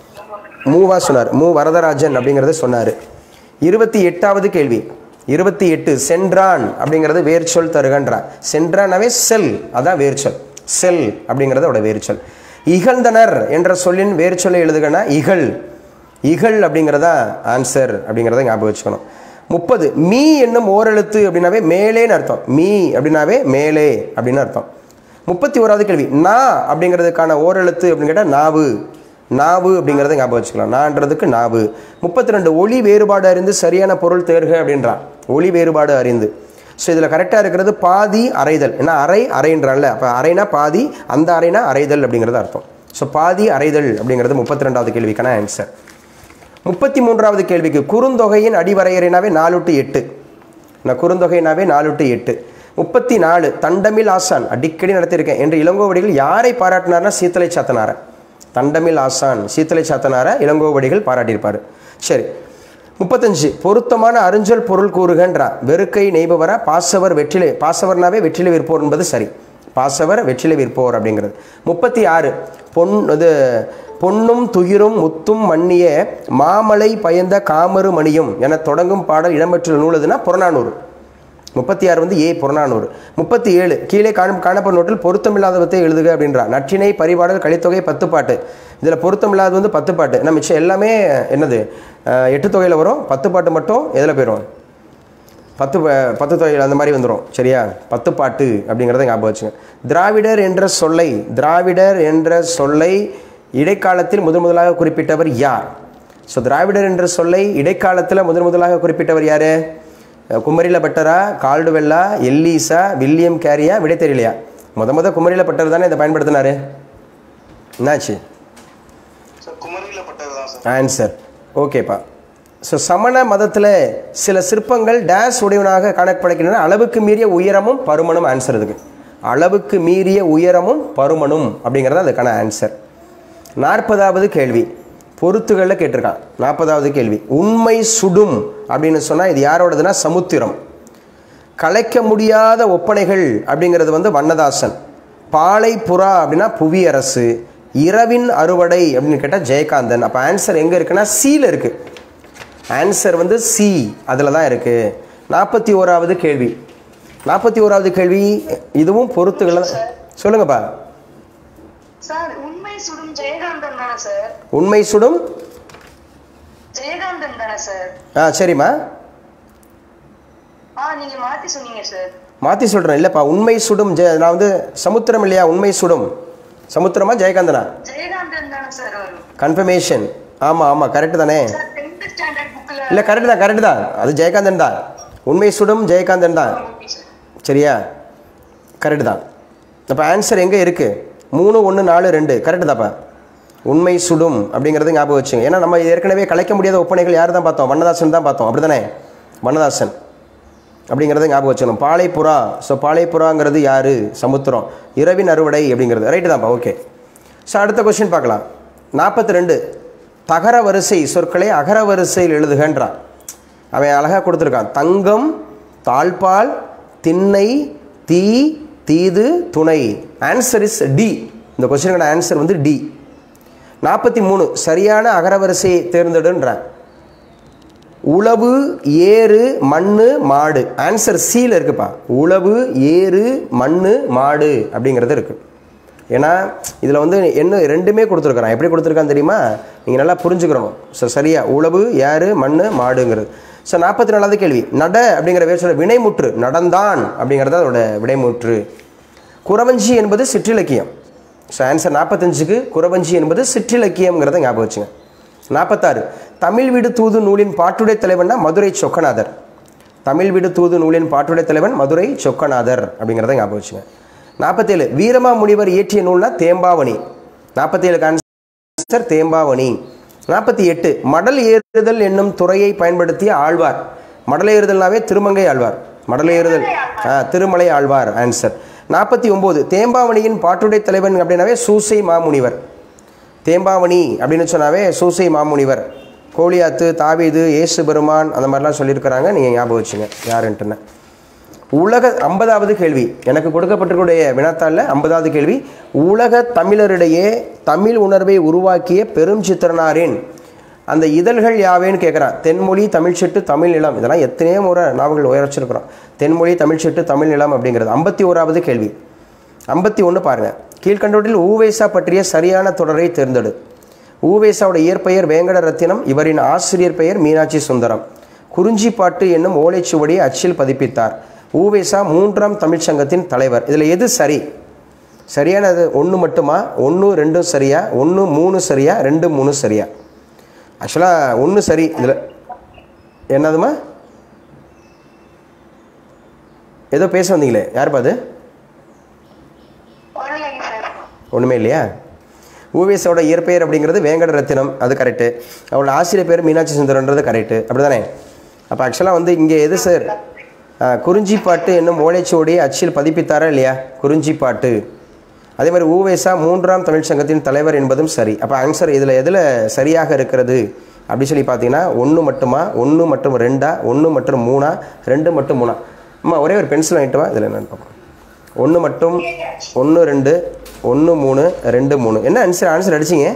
மூவா சொன்னார் மு வரதராஜன் அப்படிங்கிறத சொன்னார் இருபத்தி எட்டாவது கேள்வி இருபத்தி எட்டு சென்றான் அப்படிங்கிறது வேர்ச்சொல் தருகன்றான் சென்றானாவே செல் அதான் வேர்ச்சொல் செல் அப்படிங்கிறது அவட வேர்ச்சொல் இகழ்ந்தனர் என்ற சொல்லின் வேர்ச்சொல்லை எழுதுகனா இகழ் இகழ் அப்படிங்கிறதா ஆன்சர் அப்படிங்கிறத ஞாபகம் வச்சுக்கணும் முப்பது மீ என்னும் ஓரெழுத்து அப்படின்னாவே மேலேன்னு அர்த்தம் மீ அப்படின்னாவே மேலே அப்படின்னு அர்த்தம் முப்பத்தி ஓராவது கேள்வி நா அப்படிங்கிறதுக்கான ஓரெழுத்து அப்படின்னு கேட்டால் நாவு நாவு அப்படிங்கிறத ஞாபகம் வச்சுக்கலாம் நான்றதுக்கு நாவு முப்பத்தி ரெண்டு ஒளி வேறுபாடு அறிந்து சரியான பொருள் தேர்க அப்படின்றான் ஒளி வேறுபாடு அறிந்து ஸோ இதில் கரெக்டாக இருக்கிறது பாதி அறைதல் ஏன்னா அறை அறைன்றான்ல அப்போ அறைனா பாதி அந்த அறைனா அறைதல் அப்படிங்கிறது அர்த்தம் ஸோ பாதி அறைதல் அப்படிங்கிறது முப்பத்தி ரெண்டாவது கேள்விக்கான ஆன்சர் முப்பத்தி மூன்றாவது கேள்விக்கு குறுந்தொகையின் அடிவரையறைனாவே நாலு டு எட்டு நான் குறுந்தொகைனாவே நாலு டு எட்டு முப்பத்தி நாலு தண்டமில் ஆசான் அடிக்கடி நடத்தியிருக்கேன் என்று இளங்கோவடிகள் யாரை பாராட்டினார்னா சீத்தலை சாத்தனார தண்டமில் ஆசான் சீத்தலை சாத்தனார இளங்கோவடிகள் பாராட்டியிருப்பார் சரி முப்பத்தஞ்சு பொருத்தமான அருஞ்சொல் பொருள் கூறுகன்றா வெறுக்கை நெய்பவரா பாசவர் வெற்றிலை பாசவர்னாவே வெற்றிலை விற்போர் என்பது சரி பாசவர் வெற்றிலை விற்போர் அப்படிங்கிறது முப்பத்தி ஆறு பொன் இது பொன்னும் துகிரும் முத்தும் மன்னிய மாமலை பயந்த காமரு மணியும் என தொடங்கும் பாடல் இடம்பெற்றுள்ள நூல் எதுனா புறநானூறு முப்பத்தி ஆறு வந்து ஏ புறநானூறு முப்பத்தி ஏழு கீழே காணும் காணப்படும் நோட்டில் பொருத்தமில்லாதவத்தை எழுதுக அப்படின்றா நற்றினை பரிபாடல் கலித்தொகை பத்து பாட்டு இதில் பொருத்தமில்லாதது வந்து பத்து பாட்டு நம்ம மிச்சம் எல்லாமே என்னது அஹ், எட்டு தொகையில் வரும் பத்து பாட்டு மட்டும் எதில் போயிடும் பத்து ப- பத்து தொகையில் அந்த மாதிரி வந்துடும் சரியா பத்து பாட்டு அப்படிங்கிறத ஞாபகம் வச்சுங்க திராவிடர் என்ற சொல்லை திராவிடர் என்ற சொல்லை இடைக்காலத்தில் முதன் முதலாக குறிப்பிட்டவர் யார் ஸோ திராவிடர் என்ற சொல்லை இடைக்காலத்தில் முதன் முதலாக குறிப்பிட்டவர் யார் குமரில பட்டரா கால்டுவெல்லா எல்லீசா வில்லியம் கேரியா விடை தெரியலையா முத முத குமரில பட்டர் தானே இதை பயன்படுத்தினாரு என்னாச்சு சார் குமரியில பட்டது தான் சார் ஆன்சர் ஓகேப்பா ஸோ சமண மதத்தில் சில சிற்பங்கள் டேஸ் உடையவனாக காணப்படுகின்றன அளவுக்கு மீறிய உயரமும் பருமனும் ஆன்சர் இதுக்கு அளவுக்கு மீறிய உயரமும் பருமனும் அப்படிங்கிறது அதுக்கான ஆன்சர் நாற்பதாவது கேள்வி பொருத்துகளில் கேட்டிருக்கான் நாற்பதாவது கேள்வி உண்மை சுடும் அப்படின்னு சொன்னால் இது யாரோடதுன்னா சமுத்திரம் கலைக்க முடியாத ஒப்பனைகள் அப்படிங்கிறது வந்து வண்ணதாசன் பாலை புறா அப்படின்னா புவியரசு இரவின் அறுவடை அப்படின்னு கேட்டால் ஜெயகாந்தன் அப்போ ஆன்சர் எங்கே இருக்குன்னா சியில் இருக்குது ஆன்சர் வந்து சி அதில் தான் இருக்குது நாற்பத்தி ஓராவது கேள்வி நாற்பத்தி ஓராவது கேள்வி இதுவும் பொறுத்துகளை சொல்லுங்கப்பா சார் உண்மை சுடும் ஜெயகாந்தன் தானே சார் உண்மை சுடும் ஜெயகாந்தன் தானே சார் ஆ சரிம்மா ஆ நீங்க மாத்தி சொன்னீங்க சார் மாற்றி சொல்கிறேன் இல்லைப்பா உண்மை சுடும் ஜெய நான் வந்து சமுத்திரம் இல்லையா உண்மை சுடும் சமுத்திரமா ஜெயகாந்தனா ஜெயகாந்தன் தானே சார் வரும் கன்ஃபர்மேஷன் ஆமாம் ஆமாம் கரெக்டு தானே சார் டென்த் ஸ்டாண்டர்ட் புக்ல இல்லை கரெக்டு தான் கரெக்டு தான் அது ஜெயகாந்தன் தான் உண்மை சுடும் ஜெயகாந்தன் தான் ஓகே சார் சரியா கரெக்டு தான் அப்போ ஆன்சர் எங்கே இருக்குது மூணு ஒன்று நாலு ரெண்டு கரெக்டு தாப்பா உண்மை சுடும் அப்படிங்கிறது ஞாபகம் வச்சுங்க ஏன்னா நம்ம ஏற்கனவே கலைக்க முடியாத ஒப்பனைகள் யார் தான் பார்த்தோம் வண்ணதாசன் தான் பார்த்தோம் அப்படி தானே வண்ணதாசன் அப்படிங்கிறத ஞாபகம் வச்சுக்கணும் பாலைப்புறா ஸோ பாலைப்புறாங்கிறது யார் சமுத்திரம் இரவின் அறுவடை அப்படிங்கிறது ரைட்டு தான்ப்பா ஓகே ஸோ அடுத்த கொஸ்டின் பார்க்கலாம் நாற்பத்தி ரெண்டு தகர வரிசை சொற்களை அகர வரிசையில் எழுதுகன்றான் அவன் அழகாக கொடுத்துருக்கான் தங்கம் தாழ்பால் திண்ணை தீ தீது துணை ஆன்சர் இஸ் டி இந்த கொஸ்டினுக்கான ஆன்சர் வந்து டி நாற்பத்தி மூணு சரியான அகரவரிசையை தேர்ந்தெடுன்றான் உழவு ஏறு மண்ணு மாடு ஆன்சர் சியில் இருக்குப்பா உழவு ஏறு மண்ணு மாடு அப்படிங்கிறது இருக்குது ஏன்னா இதில் வந்து என்ன ரெண்டுமே கொடுத்துருக்குறான் எப்படி கொடுத்துருக்கான்னு தெரியுமா நீங்கள் நல்லா புரிஞ்சுக்கிறணும் ஸோ சரியா உழவு ஏறு மண்ணு மாடுங்கிறது ஸோ நாற்பத்தி நாலாவது கேள்வி நட அப்படிங்கிற பேர் சொல்ல வினைமுற்று நடந்தான் அப்படிங்கிறது அதோட வினைமுற்று குறவஞ்சி என்பது சிற்றிலக்கியம் ஸோ ஆன்சர் நாற்பத்தஞ்சுக்கு குறவஞ்சி என்பது சிற்றிலக்கியம்ங்கிறத ஞாபகம் வச்சுங்க நாற்பத்தாறு தமிழ் வீடு தூது நூலின் பாட்டுடை தலைவன்னா மதுரை சொக்கநாதர் தமிழ் வீடு தூது நூலின் பாட்டுடை தலைவன் மதுரை சொக்கநாதர் அப்படிங்கிறத ஞாபகம் வச்சுங்க நாற்பத்தேழு வீரமா முனிவர் இயற்றிய நூல்னா தேம்பாவணி நாற்பத்தேழுக்கு ஆன்சர் தேம்பாவணி நாற்பத்தி எட்டு மடல் ஏறுதல் என்னும் துறையை பயன்படுத்திய ஆழ்வார் மடல் ஏறுதல்னாவே திருமங்கை ஆழ்வார் மடல் ஏறுதல் ஆ திருமலை ஆழ்வார் ஆன்சர் நாற்பத்தி ஒம்பது தேம்பாவணியின் பாட்டுடை தலைவன் அப்படின்னாவே சூசை மாமுனிவர் தேம்பாவணி அப்படின்னு சொன்னாவே சூசை மாமுனிவர் கோலியாத்து தாவீது இயேசு பெருமான் அந்த மாதிரிலாம் சொல்லியிருக்கிறாங்க நீங்கள் ஞாபகம் வச்சுங்க யாருன்ட்டுன்னு உலக ஐம்பதாவது கேள்வி எனக்கு கொடுக்கப்பட்டிருக்கூடிய வினாத்தாளில் ஐம்பதாவது கேள்வி உலக தமிழரிடையே தமிழ் உணர்வை உருவாக்கிய பெரும் சித்திரனாரின் அந்த இதழ்கள் யாவேன்னு கேட்குறான் தென்மொழி தமிழ்ச்செட்டு தமிழ் நிலம் இதெல்லாம் எத்தனையோ முறை நாவல்கள் உயர்ச்சிருக்கிறோம் தென்மொழி தமிழ்ச்செட்டு தமிழ் நிலம் அப்படிங்கிறது ஐம்பத்தி ஓராவது கேள்வி ஐம்பத்தி ஒன்று பாருங்கள் கீழ்கண்டோட்டில் ஊவேசா பற்றிய சரியான தொடரை தேர்ந்தெடு ஊவேசாவோட இயற்பெயர் வேங்கட ரத்தினம் இவரின் ஆசிரியர் பெயர் மீனாட்சி சுந்தரம் குறிஞ்சிப்பாட்டு என்னும் ஓலைச்சுவடியை அச்சில் பதிப்பித்தார் ஊவேசா மூன்றாம் தமிழ்ச் சங்கத்தின் தலைவர் இதில் எது சரி சரியானது ஒன்று மட்டுமா ஒன்று ரெண்டும் சரியா ஒன்று மூணு சரியா ரெண்டு மூணு சரியா ஆக்சுவலாக ஒன்று சரி இதில் என்னதுமா ஏதோ பேச வந்தீங்களே யாருப்பா அது ஒன்றும் இல்லைங்க சார் ஒன்றுமே இல்லையா ஊவேஸோட இயற்பெயர் அப்படிங்கிறது வேங்கட ரத்தினம் அது கரெக்டு அவரோட ஆசிரியர் பேர் மீனாட்சி சுந்தரன்றது கரெக்டு அப்படி தானே அப்போ ஆக்சுவலாக வந்து இங்கே எது சார் குறிஞ்சிப்பாட்டு என்னும் ஓலைச்சுவடியை அச்சில் பதிப்பித்தாரா இல்லையா குறிஞ்சிப்பாட்டு அதே மாதிரி ஊவேசா மூன்றாம் தமிழ்ச் சங்கத்தின் தலைவர் என்பதும் சரி அப்போ ஆன்சர் இதில் எதில் சரியாக இருக்கிறது அப்படி சொல்லி பார்த்தீங்கன்னா ஒன்று மட்டுமா ஒன்று மற்றும் ரெண்டா ஒன்று மற்றும் மூணா ரெண்டு மட்டும் மூணா அம்மா ஒரே ஒரு பென்சில் வாங்கிட்டு வா இதில் என்னென்னு பார்ப்போம் ஒன்று மட்டும் ஒன்று ரெண்டு ஒன்று மூணு ரெண்டு மூணு என்ன ஆன்சர் ஆன்சர் அடிச்சிங்க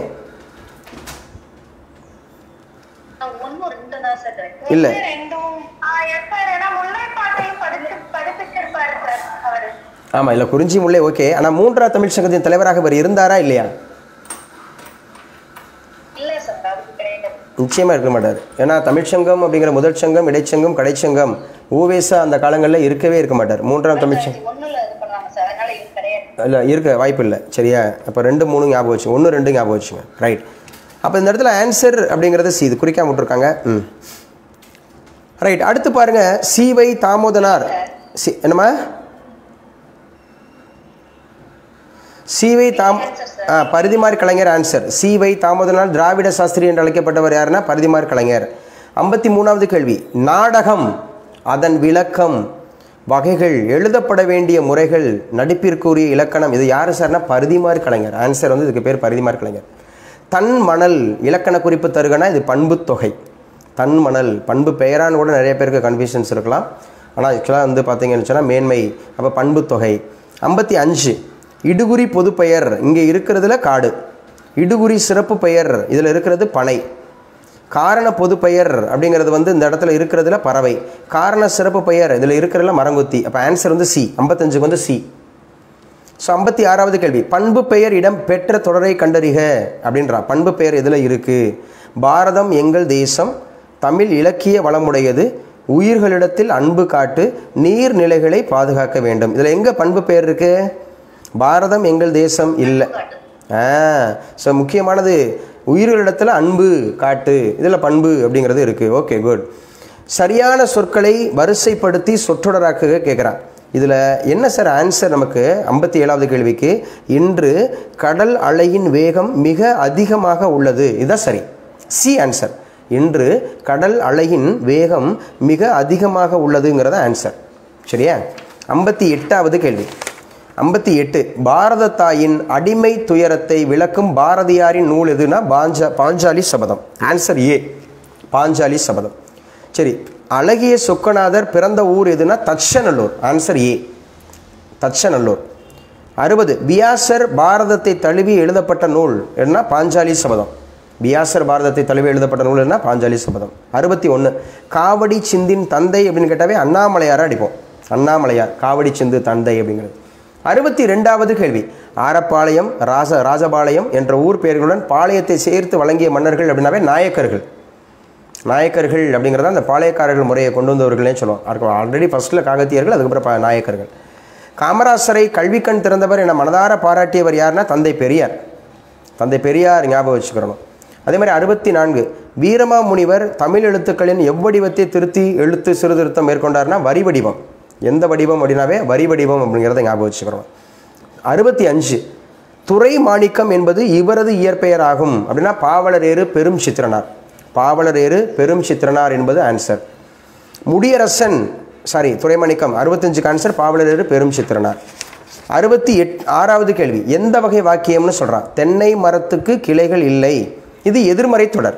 ஒன்றும் ரெண்டு தான் சார் correct. இல்லை ரெண்டும் ஆ, yes sir. ஏன்னா முல்லை பாட்டையும் படிச்சு படிப்பிச்சிருப்பாரு சார் அவரு ஆமாம் இல்லை குறிஞ்சி முல்லை ஓகே ஆனால் மூன்றாம் தமிழ் சங்கத்தின் தலைவராக இவர் இருந்தாரா இல்லையா இல்ல சார் அதுக்கு கிடையாது நிச்சயமாக இருக்க மாட்டார் ஏன்னா தமிழ்ச்சங்கம் அப்படிங்கிற முதல் சங்கம் இடைச்சங்கம் கடைச்சங்கம் ஊவேசா அந்த காலங்களில் இருக்கவே இருக்க மாட்டார் மூன்றாம் தமிழ்ச்சங்கம் ஒண்ணுல இது பண்ணுவாங்க சார் அதனால இது கிடையாது இல்லை இருக்க வாய்ப்பு இல்லை சரியா அப்போ ரெண்டு மூணு ஞாபகம் வச்சு ஒன்று ரெண்டு ஞாபகம் வச்சுங்க ரைட் அப்போ இந்த இடத்துல ஆன்சர் அப்படிங்கிறது சி இது குறிக்காம விட்ருக்காங்க ம் ரைட் அடுத்து பாருங்க சிவை தாமோதனார் சி என்னம்மா சிவை தாம் ஆ பரிதிமார் கலைஞர் ஆன்சர் சிவை தாமோதரனார் திராவிட சாஸ்திரி என்று அழைக்கப்பட்டவர் யாருன்னா பரிதிமார் கலைஞர் ஐம்பத்தி மூணாவது கேள்வி நாடகம் அதன் விளக்கம் வகைகள் எழுதப்பட வேண்டிய முறைகள் நடிப்பிற்குரிய இலக்கணம் இது யார் சார்னா பரிதிமார் கலைஞர் ஆன்சர் வந்து இதுக்கு பேர் பரிதிமார் கலைஞர் தன் மணல் இலக்கண குறிப்பு தருகனா இது பண்பு தொகை தன் மணல் பண்பு பெயரான்னு கூட நிறைய பேருக்கு கன்ஃபியூஷன்ஸ் இருக்கலாம் ஆனால் ஆக்சுவலாக வந்து பார்த்தீங்கன்னு சொன்னால் மேன்மை அப்போ பண்பு தொகை ஐம்பத்தி அஞ்சு இடுகுறி பொதுப்பெயர் இங்கே இருக்கிறதுல காடு இடுகுறி சிறப்பு பெயர் இதில் இருக்கிறது பனை காரண பொதுப்பெயர் அப்படிங்கிறது வந்து இந்த இடத்துல இருக்கிறதுல பறவை காரண சிறப்பு பெயர் இதில் இருக்கிறதுல மரங்கொத்தி அப்போ ஆன்சர் வந்து சி ஐம்பத்தஞ்சுக்கு வந்து சி ஸோ ஐம்பத்தி ஆறாவது கேள்வி பண்பு பெயர் இடம் பெற்ற தொடரை கண்டறிக அப்படின்றா பண்பு பெயர் இதில் இருக்குது பாரதம் எங்கள் தேசம் தமிழ் இலக்கிய வளமுடையது உயிர்களிடத்தில் அன்பு காட்டு நீர்நிலைகளை பாதுகாக்க வேண்டும் இதில் எங்கே பண்பு பெயர் இருக்கு பாரதம் எங்கள் தேசம் இல்லை ஆ ஸோ முக்கியமானது உயிர்களிடத்தில் அன்பு காட்டு இதில் பண்பு அப்படிங்கிறது இருக்குது ஓகே குட் சரியான சொற்களை வரிசைப்படுத்தி சொற்றொடராக்குக கேட்குறான் இதில் என்ன சார் ஆன்சர் நமக்கு ஐம்பத்தி ஏழாவது கேள்விக்கு இன்று கடல் அலையின் வேகம் மிக அதிகமாக உள்ளது இதுதான் சரி சி ஆன்சர் இன்று கடல் அலையின் வேகம் மிக அதிகமாக உள்ளதுங்கிறத ஆன்சர் சரியா ஐம்பத்தி எட்டாவது கேள்வி ஐம்பத்தி எட்டு பாரத தாயின் அடிமை துயரத்தை விளக்கும் பாரதியாரின் நூல் எதுனா பாஞ்சா பாஞ்சாலி சபதம் ஆன்சர் ஏ பாஞ்சாலி சபதம் சரி அழகிய சொக்கநாதர் பிறந்த ஊர் எதுனா தட்சநல்லூர் ஆன்சர் ஏ தட்சநல்லூர் அறுபது வியாசர் பாரதத்தை தழுவி எழுதப்பட்ட நூல் என்ன பாஞ்சாலி சபதம் வியாசர் பாரதத்தை தழுவி எழுதப்பட்ட நூல் என்ன பாஞ்சாலி சபதம் அறுபத்தி ஒன்று காவடி சிந்தின் தந்தை அப்படின்னு கேட்டாவே அண்ணாமலையாரை அடிப்போம் அண்ணாமலையார் காவடி சிந்து தந்தை அப்படிங்கிறது அறுபத்தி ரெண்டாவது கேள்வி ஆரப்பாளையம் ராச ராஜபாளையம் என்ற ஊர் பெயர்களுடன் பாளையத்தை சேர்த்து வழங்கிய மன்னர்கள் அப்படின்னாவே நாயக்கர்கள் நாயக்கர்கள் அப்படிங்கிறத அந்த பாளையக்காரர்கள் முறையை கொண்டு வந்தவர்களே சொல்லுவோம் ஆல்ரெடி ஃபர்ஸ்ட்டில் காகத்தியர்கள் அதுக்கப்புறம் பா- நாயக்கர்கள் காமராசரை கல்விக்கண் திறந்தவர் என மனதார பாராட்டியவர் யாருன்னா தந்தை பெரியார் தந்தை பெரியார் ஞாபகம் வச்சுக்கிறணும் அதே மாதிரி அறுபத்தி நான்கு வீரமாமுனிவர் தமிழ் எழுத்துக்களின் எவ்வடிவத்தை திருத்தி எழுத்து சீர்திருத்தம் மேற்கொண்டார்னா வரி வடிவம் எந்த வடிவம் அப்படின்னாவே வரி வடிவம் அப்படிங்கிறத ஞாபகம் வச்சுக்கிறோம் அறுபத்தி அஞ்சு துறை மாணிக்கம் என்பது இவரது இயற்பெயர் ஆகும் அப்படின்னா பாவலரேறு பெரும் சித்திரனார் பாவலரேறு பெரும் சித்திரனார் என்பது ஆன்சர் முடியரசன் சாரி துறைமணிக்கம் அறுபத்தஞ்சுக்கு ஆன்சர் பாவலரேறு பெரும் சித்திரனார் அறுபத்தி எட் ஆறாவது கேள்வி எந்த வகை வாக்கியம்னு சொல்கிறான் தென்னை மரத்துக்கு கிளைகள் இல்லை இது எதிர்மறை தொடர்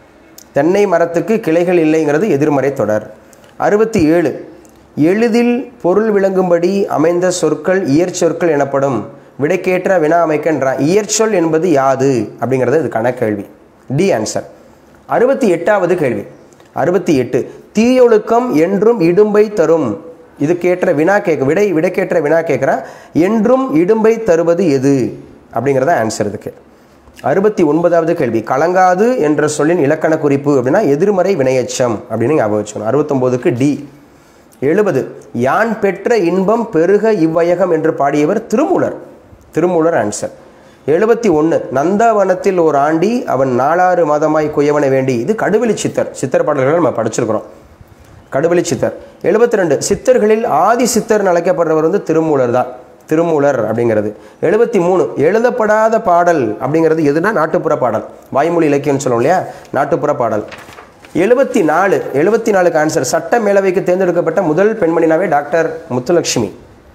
தென்னை மரத்துக்கு கிளைகள் இல்லைங்கிறது எதிர்மறை தொடர் அறுபத்தி ஏழு எளிதில் பொருள் விளங்கும்படி அமைந்த சொற்கள் இயற்சொற்கள் எனப்படும் விடைக்கேற்ற வினா அமைக்கின்ற இயற்சொல் என்பது யாது அப்படிங்கிறது இதுக்கான கேள்வி டி ஆன்சர் அறுபத்தி எட்டாவது கேள்வி அறுபத்தி எட்டு தீயொழுக்கம் என்றும் இடும்பை தரும் இதுக்கேற்ற வினா கேட்க விடை விடைக்கேற்ற வினா கேட்குறா என்றும் இடும்பை தருவது எது அப்படிங்கிறத ஆன்சர் இதுக்கு அறுபத்தி ஒன்பதாவது கேள்வி கலங்காது என்ற சொல்லின் இலக்கண குறிப்பு அப்படின்னா எதிர்மறை வினையச்சம் அப்படின்னு ஞாபகம் வச்சுக்கணும் அறுபத்தொம்போதுக்கு டி எழுபது யான் பெற்ற இன்பம் பெருக இவ்வையகம் என்று பாடியவர் திருமூலர் திருமூலர் ஆன்சர் எழுபத்தி ஒன்று நந்தவனத்தில் ஒரு ஆண்டி அவன் நாலாறு மாதமாய் குயவன வேண்டி இது கடுவெளி சித்தர் சித்தர் பாடல்கள் நம்ம படிச்சிருக்கிறோம் கடுவெளி சித்தர் எழுபத்தி ரெண்டு சித்தர்களில் ஆதி சித்தர்னு அழைக்கப்படுறவர் வந்து திருமூலர் தான் திருமூலர் அப்படிங்கிறது எழுபத்தி மூணு எழுதப்படாத பாடல் அப்படிங்கிறது எதுனா நாட்டுப்புற பாடல் வாய்மொழி இலக்கியம்னு சொல்லுவோம் இல்லையா நாட்டுப்புற பாடல் எழுபத்தி நாலு எழுபத்தி நாலுக்கு ஆன்சர் சட்ட மேலவைக்கு தேர்ந்தெடுக்கப்பட்ட முதல் பெண்மணினாவே டாக்டர் முத்துலட்சுமி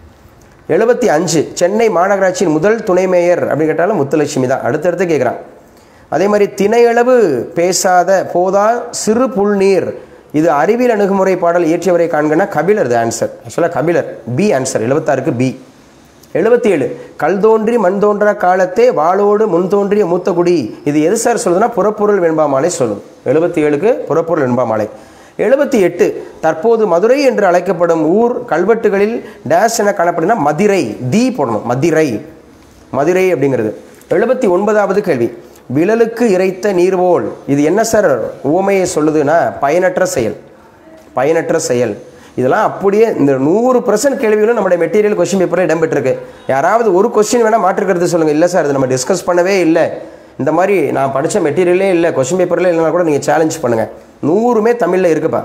எழுபத்தி அஞ்சு சென்னை மாநகராட்சியின் முதல் துணை மேயர் அப்படின்னு கேட்டாலும் முத்துலட்சுமி தான் அடுத்தடுத்து கேட்குறான் அதே மாதிரி திணையளவு பேசாத போதா சிறு புல்நீர் இது அறிவியல் அணுகுமுறை பாடல் இயற்றியவரை காண்கனா கபிலர் இது ஆன்சர் ஆக்சுவலாக கபிலர் பி ஆன்சர் எழுபத்தாறுக்கு பி எழுபத்தி ஏழு கல் தோன்றி மண் தோன்றா காலத்தே வாளோடு முன் தோன்றிய மூத்த குடி இது எது சார் சொல்லுதுன்னா புறப்பொருள் வெண்பாமாலை சொல்லும் எழுபத்தி ஏழுக்கு புறப்பொருள் வெண்பாமாலை எழுபத்தி எட்டு தற்போது மதுரை என்று அழைக்கப்படும் ஊர் கல்வெட்டுகளில் டேஷ் என காணப்படுதுன்னா மதிரை தி போடணும் மதிரை மதுரை அப்படிங்கிறது எழுபத்தி ஒன்பதாவது கேள்வி விழலுக்கு இறைத்த நீர்வோல் இது என்ன சார் உவமையை சொல்லுதுன்னா பயனற்ற செயல் பயனற்ற செயல் இதெல்லாம் அப்படியே இந்த நூறு பர்சன்ட் கேள்விகளும் நம்மளுடைய மெட்டீரியல் கொஸ்டின் பேப்பரில் இடம்பெற்றிருக்கு யாராவது ஒரு கொஸ்டின் வேணால் மாற்றுக்கிறது சொல்லுங்கள் இல்லை சார் இது நம்ம டிஸ்கஸ் பண்ணவே இல்லை இந்த மாதிரி நான் படித்த மெட்டீரியலே இல்லை கொஸ்டின் பேப்பரில் இல்லைனா கூட நீங்கள் சேலஞ்ச் பண்ணுங்கள் நூறுமே தமிழில் இருக்குப்பா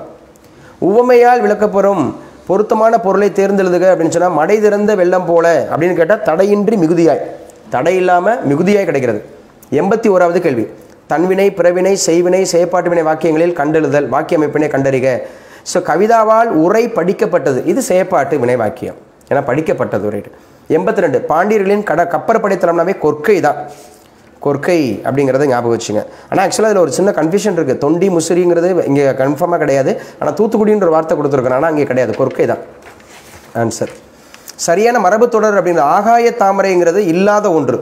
உவமையால் விளக்கப்பெறும் பொருத்தமான பொருளை தேர்ந்தெழுதுக அப்படின்னு சொன்னால் மடை திறந்த வெள்ளம் போல அப்படின்னு கேட்டால் தடையின்றி மிகுதியாய் தடை இல்லாமல் மிகுதியாய் கிடைக்கிறது எண்பத்தி ஓராவது கேள்வி தன்வினை பிறவினை செய்வினை செயற்பாட்டு வினை வாக்கியங்களில் கண்டெழுதல் வாக்கிய அமைப்பினை கண்டறிக ஸோ கவிதாவால் உரை படிக்கப்பட்டது இது செயற்பாட்டு வினை வாக்கியம் ஏன்னா படிக்கப்பட்டது உரை எண்பத்தி ரெண்டு பாண்டியர்களின் கட கப்பற்படை தலைமைனாவே கொற்கை தான் கொற்கை அப்படிங்கிறத ஞாபகம் வச்சுங்க ஆனால் ஆக்சுவலாக அதில் ஒரு சின்ன கன்ஃபியூஷன் இருக்குது தொண்டி முசிறிங்கிறது இங்கே கன்ஃபார்மாக கிடையாது ஆனால் தூத்துக்குடின்ற ஒரு வார்த்தை கொடுத்துருக்கேன் ஆனால் அங்கே கிடையாது கொற்கை தான் ஆன்சர் சரியான மரபு தொடர் அப்படிங்கிற ஆகாய தாமரைங்கிறது இல்லாத ஒன்று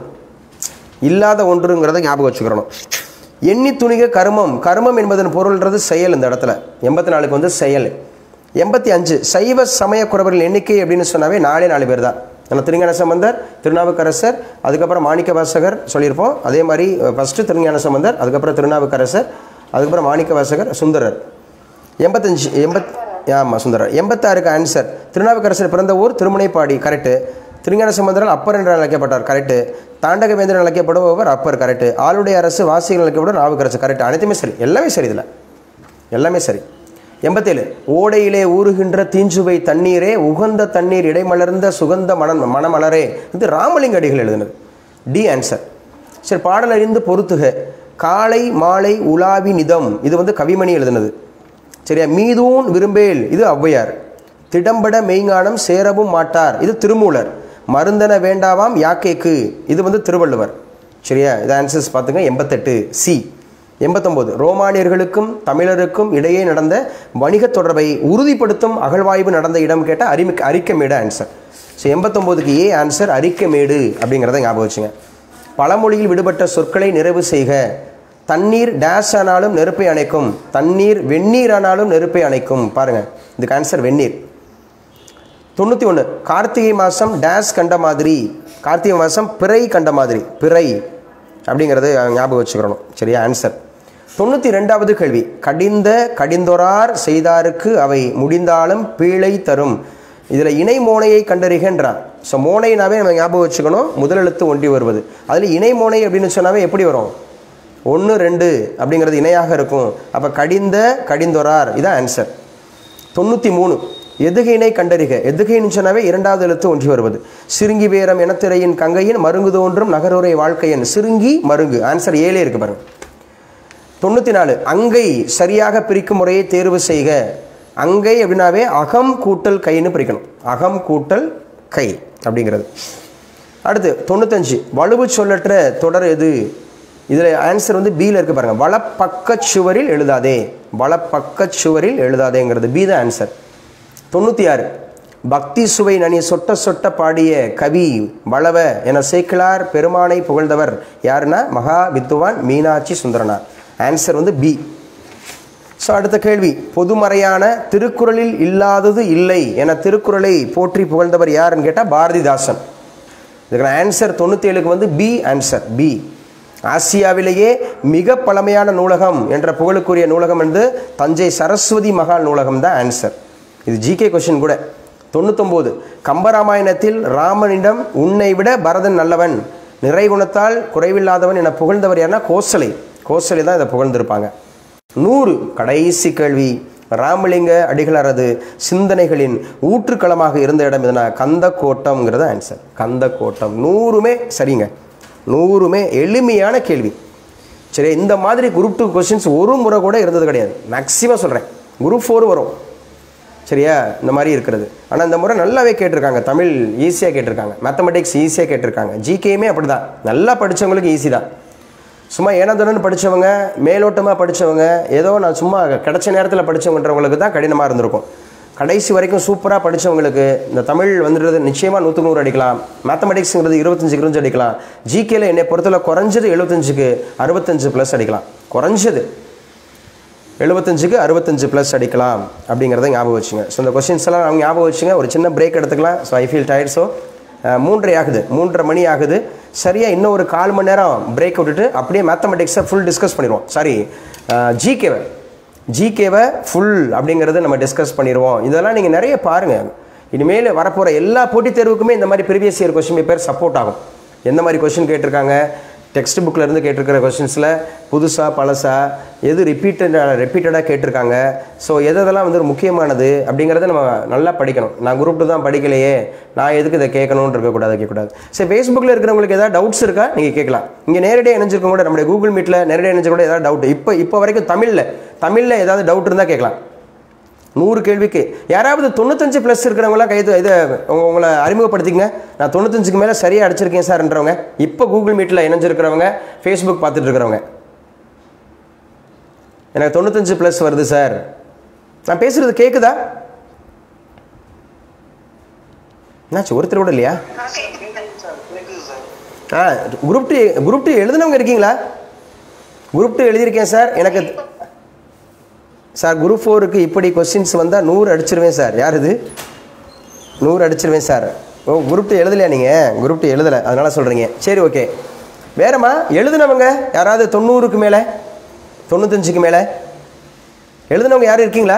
இல்லாத ஒன்றுங்கிறத ஞாபகம் வச்சுக்கிறணும் எண்ணி துணிக கர்மம் கர்மம் என்பதன் பொருள்ன்றது செயல் இந்த இடத்துல எண்பத்தி நாலுக்கு வந்து செயல் எண்பத்தி அஞ்சு சைவ சமய குறவர்கள் எண்ணிக்கை அப்படின்னு சொன்னாவே நாலே நாலு பேர் தான் நம்ம திருஞான சம்பந்தர் திருநாவுக்கரசர் அதுக்கப்புறம் மாணிக்க வாசகர் சொல்லியிருப்போம் அதே மாதிரி ஃபஸ்ட்டு திருஞான சம்பந்தர் அதுக்கப்புறம் திருநாவுக்கரசர் அதுக்கப்புறம் மாணிக்க வாசகர் சுந்தரர் எண்பத்தஞ்சு எண்பத் ஆமாம் சுந்தரர் எண்பத்தாறுக்கு ஆன்சர் திருநாவுக்கரசர் பிறந்த ஊர் திருமுனைப்பாடி கரெக்டு திருஞான சம்பந்தரால் அப்பர் என்று அழைக்கப்பட்டார் கரெக்டு தாண்டகவேந்திரன் அழைக்கப்படுபவர் அப்பர் கரெக்டு ஆளுடைய அரசு வாசிகள் அழைக்கப்படும் நாவுக்கரசு கரெக்ட் அனைத்துமே சரி எல்லாமே சரி இதில் எல்லாமே சரி எண்பத்தேழு ஓடையிலே ஊறுகின்ற தீஞ்சுவை தண்ணீரே உகந்த தண்ணீர் இடைமலர்ந்த சுகந்த மனம் மணமலரே இது ராமலிங்க அடிகள் எழுதுனது டி ஆன்சர் சரி பாடல் அறிந்து பொறுத்துக காலை மாலை உலாவி நிதம் இது வந்து கவிமணி எழுதுனது சரியா மீதூன் விரும்பேல் இது ஔவையார் திடம்பட மெய்ஞானம் சேரவும் மாட்டார் இது திருமூலர் மருந்தன வேண்டாவாம் யாக்கேக்கு இது வந்து திருவள்ளுவர் சரியா இது ஆன்சர்ஸ் பார்த்துங்க எண்பத்தெட்டு சி எண்பத்தொம்போது ரோமானியர்களுக்கும் தமிழருக்கும் இடையே நடந்த வணிகத் தொடர்பை உறுதிப்படுத்தும் அகழ்வாய்வு நடந்த இடம் கேட்ட அறிமி அரிக்கமேடு ஆன்சர் ஸோ எண்பத்தொம்போதுக்கு ஏ ஆன்சர் அரிக்கமேடு அப்படிங்கிறத ஞாபகம் வச்சுங்க பழமொழியில் விடுபட்ட சொற்களை நிறைவு செய்க தண்ணீர் டேஷ் ஆனாலும் நெருப்பை அணைக்கும் தண்ணீர் வெந்நீர் ஆனாலும் நெருப்பை அணைக்கும் பாருங்க இதுக்கு ஆன்சர் வெந்நீர் தொண்ணூற்றி ஒன்று கார்த்திகை மாதம் டேஷ் கண்ட மாதிரி கார்த்திகை மாதம் பிறை கண்ட மாதிரி பிறை அப்படிங்கிறது ஞாபகம் வச்சுக்கிறணும் சரியா ஆன்சர் தொண்ணூற்றி ரெண்டாவது கேள்வி கடிந்த கடிந்தொரார் செய்தாருக்கு அவை முடிந்தாலும் பீழை தரும் இதில் இணை மோனையை கண்டறிகின்றான் ஸோ மோனைனாவே நம்ம ஞாபகம் வச்சுக்கணும் முதலெழுத்து ஒண்டி வருவது அதில் இணை மோனை அப்படின்னு சொன்னாவே எப்படி வரும் ஒன்று ரெண்டு அப்படிங்கிறது இணையாக இருக்கும் அப்போ கடிந்த கடிந்தொரார் இதான் ஆன்சர் தொண்ணூற்றி மூணு எதுகையினை கண்டறிக எதுகைன்னு சொன்னாவே இரண்டாவது எழுத்து ஒன்றி வருவது சிறுங்கி வேரம் எனத்திரையின் கங்கையின் மருங்கு தோன்றும் நகருரை வாழ்க்கையன் சிறுங்கி மருங்கு ஆன்சர் ஏழே இருக்கு பாருங்க தொண்ணூற்றி நாலு அங்கை சரியாக பிரிக்கும் முறையை தேர்வு செய்க அங்கை அப்படின்னாவே அகம் கூட்டல் கைன்னு பிரிக்கணும் அகம் கூட்டல் கை அப்படிங்கிறது அடுத்து தொண்ணூத்தஞ்சு வலுவு சொல்லற்ற தொடர் எது இதில் ஆன்சர் வந்து பியில் இருக்கு பாருங்க வலப்பக்கச் சுவரில் எழுதாதே வலப்பக்கச் சுவரில் எழுதாதேங்கிறது பி தான் ஆன்சர் தொண்ணூற்றி ஆறு பக்தி சுவை நனி சொட்ட சொட்ட பாடிய கவி வளவ என சேக்கிலார் பெருமானை புகழ்ந்தவர் யாருன்னா மகா வித்துவான் மீனாட்சி சுந்தரனார் ஆன்சர் வந்து பி ஸோ அடுத்த கேள்வி பொதுமறையான திருக்குறளில் இல்லாதது இல்லை என திருக்குறளை போற்றி புகழ்ந்தவர் யாருன்னு கேட்டால் பாரதிதாசன் இதுக்கான ஆன்சர் தொண்ணூற்றி ஏழுக்கு வந்து பி ஆன்சர் பி ஆசியாவிலேயே மிக பழமையான நூலகம் என்ற புகழுக்குரிய நூலகம் வந்து தஞ்சை சரஸ்வதி மகால் நூலகம் தான் ஆன்சர் இது ஜிகே கொஷின் கூட தொண்ணூத்தொம்போது கம்பராமாயணத்தில் ராமனிடம் உன்னை விட பரதன் நல்லவன் நிறைகுணத்தால் குறைவில்லாதவன் என புகழ்ந்தவர் யாருன்னா கோசலை கோசலை தான் இதை புகழ்ந்திருப்பாங்க நூறு கடைசி கேள்வி ராமலிங்க அடிகளாரது சிந்தனைகளின் ஊற்றுக்களமாக இருந்த இடம் எதுனா கந்த கோட்டம்ங்கிறது ஆன்சர் கந்த கோட்டம் நூறுமே சரிங்க நூறுமே எளிமையான கேள்வி சரி இந்த மாதிரி குரூப் டூ கொஸ்டின்ஸ் ஒரு முறை கூட இருந்தது கிடையாது மேக்ஸிமம் சொல்கிறேன் குரூப் ஃபோர் வரும் சரியா இந்த மாதிரி இருக்கிறது ஆனால் இந்த முறை நல்லாவே கேட்டிருக்காங்க தமிழ் ஈஸியாக கேட்டிருக்காங்க மேத்தமெட்டிக்ஸ் ஈஸியாக கேட்டிருக்காங்க ஜிகேயுமே அப்படி தான் நல்லா படித்தவங்களுக்கு ஈஸி தான் சும்மா ஏனதுடன் படித்தவங்க மேலோட்டமாக படித்தவங்க ஏதோ நான் சும்மா கிடைச்ச நேரத்தில் படித்தவங்கன்றவங்களுக்கு தான் கடினமாக இருந்திருக்கும் கடைசி வரைக்கும் சூப்பராக படித்தவங்களுக்கு இந்த தமிழ் வந்துடுறது நிச்சயமாக நூற்றுக்கு நூறு அடிக்கலாம் மேத்தமெட்டிக்ஸுங்கிறது இருபத்தஞ்சுக்கு இருபஞ்சு அடிக்கலாம் ஜிகேல என்னை பொறுத்தவரை குறைஞ்சது எழுபத்தஞ்சுக்கு அறுபத்தஞ்சு ப்ளஸ் அடிக்கலாம் குறைஞ்சது எழுபத்தஞ்சுக்கு அறுபத்தஞ்சு ப்ளஸ் அடிக்கலாம் அப்படிங்கிறத ஞாபகம் வச்சுங்க ஸோ இந்த கொஸ்டின்ஸ் எல்லாம் அவங்க ஞாபகம் வச்சுங்க ஒரு சின்ன பிரேக் எடுத்துக்கலாம் so I feel tired so மூன்றரை ஆகுது மூன்றரை மணி ஆகுது சரியாக இன்னும் ஒரு கால் மணி நேரம் பிரேக் விட்டுட்டு அப்படியே மேத்தமெட்டிக்ஸை ஃபுல் டிஸ்கஸ் பண்ணிடுவோம் சாரி ஜிகேவை ஜிகேவை ஃபுல் அப்படிங்கிறத நம்ம டிஸ்கஸ் பண்ணிடுவோம் இதெல்லாம் நீங்கள் நிறைய பாருங்கள் இனிமேல் வரப்போகிற எல்லா போட்டித் தேர்வுக்குமே இந்த மாதிரி previous year question paper support ஆகும் எந்த மாதிரி கொஸ்டின் கேட்டிருக்காங்க டெக்ஸ்ட் புக்கில் இருந்து கேட்டிருக்கிற கொஸ்டின்ஸில் புதுசாக பழசா எது ரிப்பீட்டட் ரிப்பீட்டடாக கேட்டிருக்காங்க ஸோ எது எதெல்லாம் வந்து முக்கியமானது அப்படிங்கிறத நம்ம நல்லா படிக்கணும் நான் குரூப் டூ தான் படிக்கலையே நான் எதுக்கு இதை கேட்கணும்னு இருக்கக்கூடாது கேட்கக்கூடாது சரி ஃபேஸ்புக்கில் இருக்கிறவங்களுக்கு ஏதாவது டவுட்ஸ் இருக்கா நீங்கள் கேட்கலாம் இங்கே நேரடியாக இணைஞ்சிருக்க கூட நம்முடைய கூகுள் மீட்டில் நேரடியாக இணைஞ்ச கூட ஏதாவது டவுட் இப்போ இப்போ வரைக்கும் தமிழில் தமிழில் ஏதாவது டவுட் இருந்தால் கேட்கலாம் நூறு கேள்விக்கு யாராவது தொண்ணூத்தஞ்சு ப்ளஸ் இருக்கிறவங்களாம் கைது இதை உங்க- உங்களை அறிமுகப்படுத்திங்க நான் தொண்ணூத்தஞ்சுக்கு மேலே சரியாக அடிச்சிருக்கேன் சார்ன்றவங்க இப்போ கூகுள் மீட்டில் இணைஞ்சிருக்கிறவங்க ஃபேஸ்புக் பார்த்துட்டு இருக்கிறவங்க எனக்கு தொண்ணூத்தஞ்சு ப்ளஸ் வருது சார் நான் பேசுறது கேட்குதா என்னாச்சு ஒருத்தர் கூட இல்லையா சார் கேக்குது சார் ஆ குரூப் டூ குரூப் டூ எழுதுனவங்க இருக்கீங்களா குரூப் டூ எழுதியிருக்கேன் சார் எனக்கு சார் குரூப் ஃபோருக்கு இப்படி கொஸ்டின்ஸ் வந்தால் நூறு அடிச்சிருவேன் சார் யார் இது நூறு அடிச்சிருவேன் சார் ஓ குரூப் டூ எழுதலையா நீங்கள் குரூப் டூ எழுதலை அதனால் சொல்கிறீங்க சரி ஓகே வேறம்மா எழுதுனவங்க யாராவது தொண்ணூறுக்கு மேலே தொண்ணூத்தஞ்சுக்கு மேலே எழுதுனவங்க யாரும் இருக்கீங்களா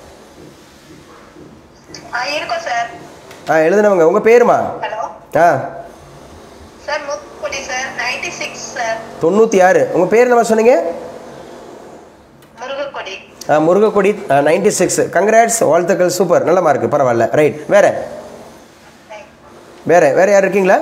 ஆ இருக்கோம் சார் ஆ எழுதுனவங்க உங்கள் பேருமா ஹலோ ஆ sir Muthukudi sir ninety six sir தொண்ணூற்றி ஆறு உங்கள் பேர் என்ன சொன்னீங்க Muruga Murugakodi Murugakodi ninety six congrats வாழ்த்துக்கள் சூப்பர் நல்ல மார்க் பரவாயில்ல ரைட் வேற வேற வேற யார் இருக்கீங்களா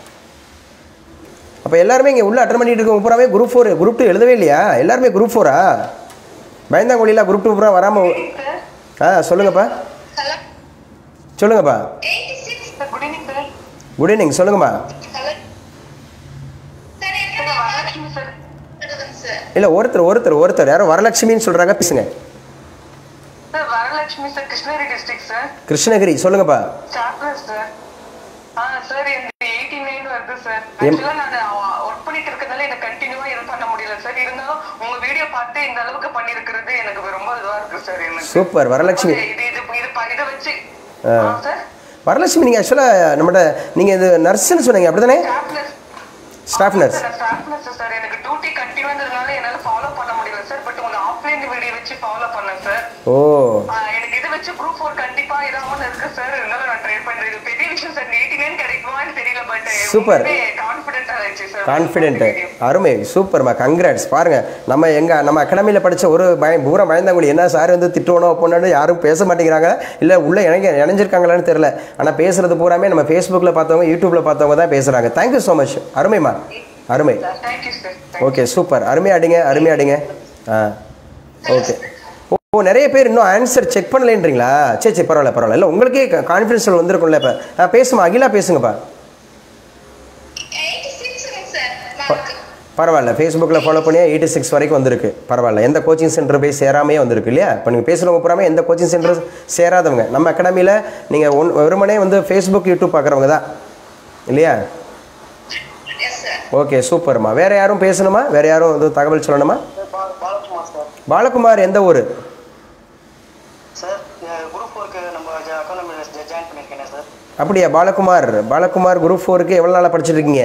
அப்போ எல்லாருமே இங்கே உள்ள அட்டன் பண்ணிட்டு இருக்கவங்க பூராமே குரூப் ஃபோர் குரூப் டூ எழுதவே இல்லையா எல்லாருமே குரூப் ஃபோரா பயந்தாங்கொழியில் குரூப் டூ பூரா வராமல் ஆ சொல்லுங்கப்பா ஹலோ சொல்லுங்கப்பா eighty six good evening sir good evening சொல்லுங்கம்மா ஹலோ சார் என்ன வரலட்சுமி சார் சார் இல்லை ஒருத்தர் ஒருத்தர் ஒருத்தர் யாரோ வரலட்சுமின்னு சொல்கிறாங்க பேசுங்க sir Varalakshmi sir Krishnagiri district sir Krishnagiri சொல்லுங்கப்பா சாப்டர் சார் ஆ சார் எனக்கு எயிட்டி நைன் வருது சார் எம்- ஆக்சுவலா நான் ஒர்க் பண்ணிட்டு இருக்கறதால எனக்கு கண்டினியூவா இது பண்ண முடியல சார் இருந்தாலும் உங்க வீடியோ பார்த்து இந்த அளவுக்கு பண்ணிருக்கிறது எனக்கு ரொம்ப இதுவா இருக்கு சார் எனக்கு சூப்பர் வரலட்சுமி இது இது இது ப- இதை வச்சு ஆ. ஆ சார் வரலட்சுமி நீங்கள் ஆக்சுவலாக நம்மகிட்ட நீங்கள் இது நர்ஸ்ன்னு சொன்னீங்க அப்படி தானே staff nurse staff nurse staff nurse sir எனக்கு டியூட்டி கண்டினியூன்றதுனால என்னால ஃபாலோ பண்ண முடியல சார் பட் உங்க ஆஃப்லைன் வீடியோ வச்சு ஃபாலோ பண்ணேன் சார் ஓ ஆ, எனக்கு இதை வச்சு குரூப் ஃபோர் கண்டிப்பா இதாம இருக்கு சார் இருந்தாலும் நான் ட்ரை பண்றேன் இது பெரிய விஷயம் சார் எயிட்டி நைன் கிடைக்குமான்னு தெரியல பட் Super. கான்பிடென்ட் ஆயிடுச்சு சார் கான்ஃபிடென்ட்டு அருமை சூப்பர்மா கங்க்ராட்ஸ் பாருங்க நம்ம எங்கள் நம்ம அகாடமியில் படித்த ஒரு பய பூரா பயந்தாங்குடி என்ன சார் வந்து திட்டுவணும் அப்படின்னாலும் யாரும் பேச மாட்டேங்கிறாங்க இல்லை உள்ளே இணைங்க இணைஞ்சிருக்காங்களான்னு தெரில ஆனால் பேசுறது பூராமே நம்ம ஃபேஸ்புக்கில் பார்த்தவங்க யூடியூப்பில் பார்த்தவங்க தான் பேசுகிறாங்க தேங்க்யூ ஸோ மச் அருமைம்மா அருமை தேங்க்யூ சார் ஓகே சூப்பர் அருமையாக அடிங்க அருமையாக அடிங்க ஆ ஓகே ஓ நிறைய பேர் இன்னும் ஆன்சர் செக் பண்ணலேன்றீங்களா சரி சரி பரவாயில்ல பரவாயில்ல இல்லை உங்களுக்கே கான்ஃபிடன்ஸ் வந்திருக்கும்ல இப்போ ஆ பேசுமா அகிலா பேசுங்கப்பா எயிட்டி சிக்ஸுங்க சார் மார்க் பரவாயில்ல ஃபேஸ்புக்கில் ஃபாலோ பண்ணி எயிட்டி சிக்ஸ் வரைக்கும் வந்திருக்கு பரவாயில்ல எந்த கோச்சிங் சென்டர் போய் சேராமையே வந்திருக்கு இல்லையா இப்போ நீங்கள் பேசுகிறவங்க பூராமே எந்த கோச்சிங் சென்டர் சேராதவங்க நம்ம அகாடமியில் நீங்கள் ஒன் வெறுமனே வந்து ஃபேஸ்புக் யூடியூப் பார்க்குறவங்க தான் இல்லையா எஸ் சார் ஓகே சூப்பர்மா வேறு யாரும் பேசணுமா வேறு யாரும் இது தகவல் சொல்லணுமா பாலகுமார் சார் பாலகுமார் எந்த ஊர் சார் குரூப் ஃபோருக்கு நம்ம அக்கானமியில் ஜாயின் பண்ணியிருக்கேன் சார் அப்படியா பாலகுமார் பாலகுமார் குரூப் ஃபோருக்கு எவ்வளோ நாளாக படிச்சுட்டு இருக்கீங்க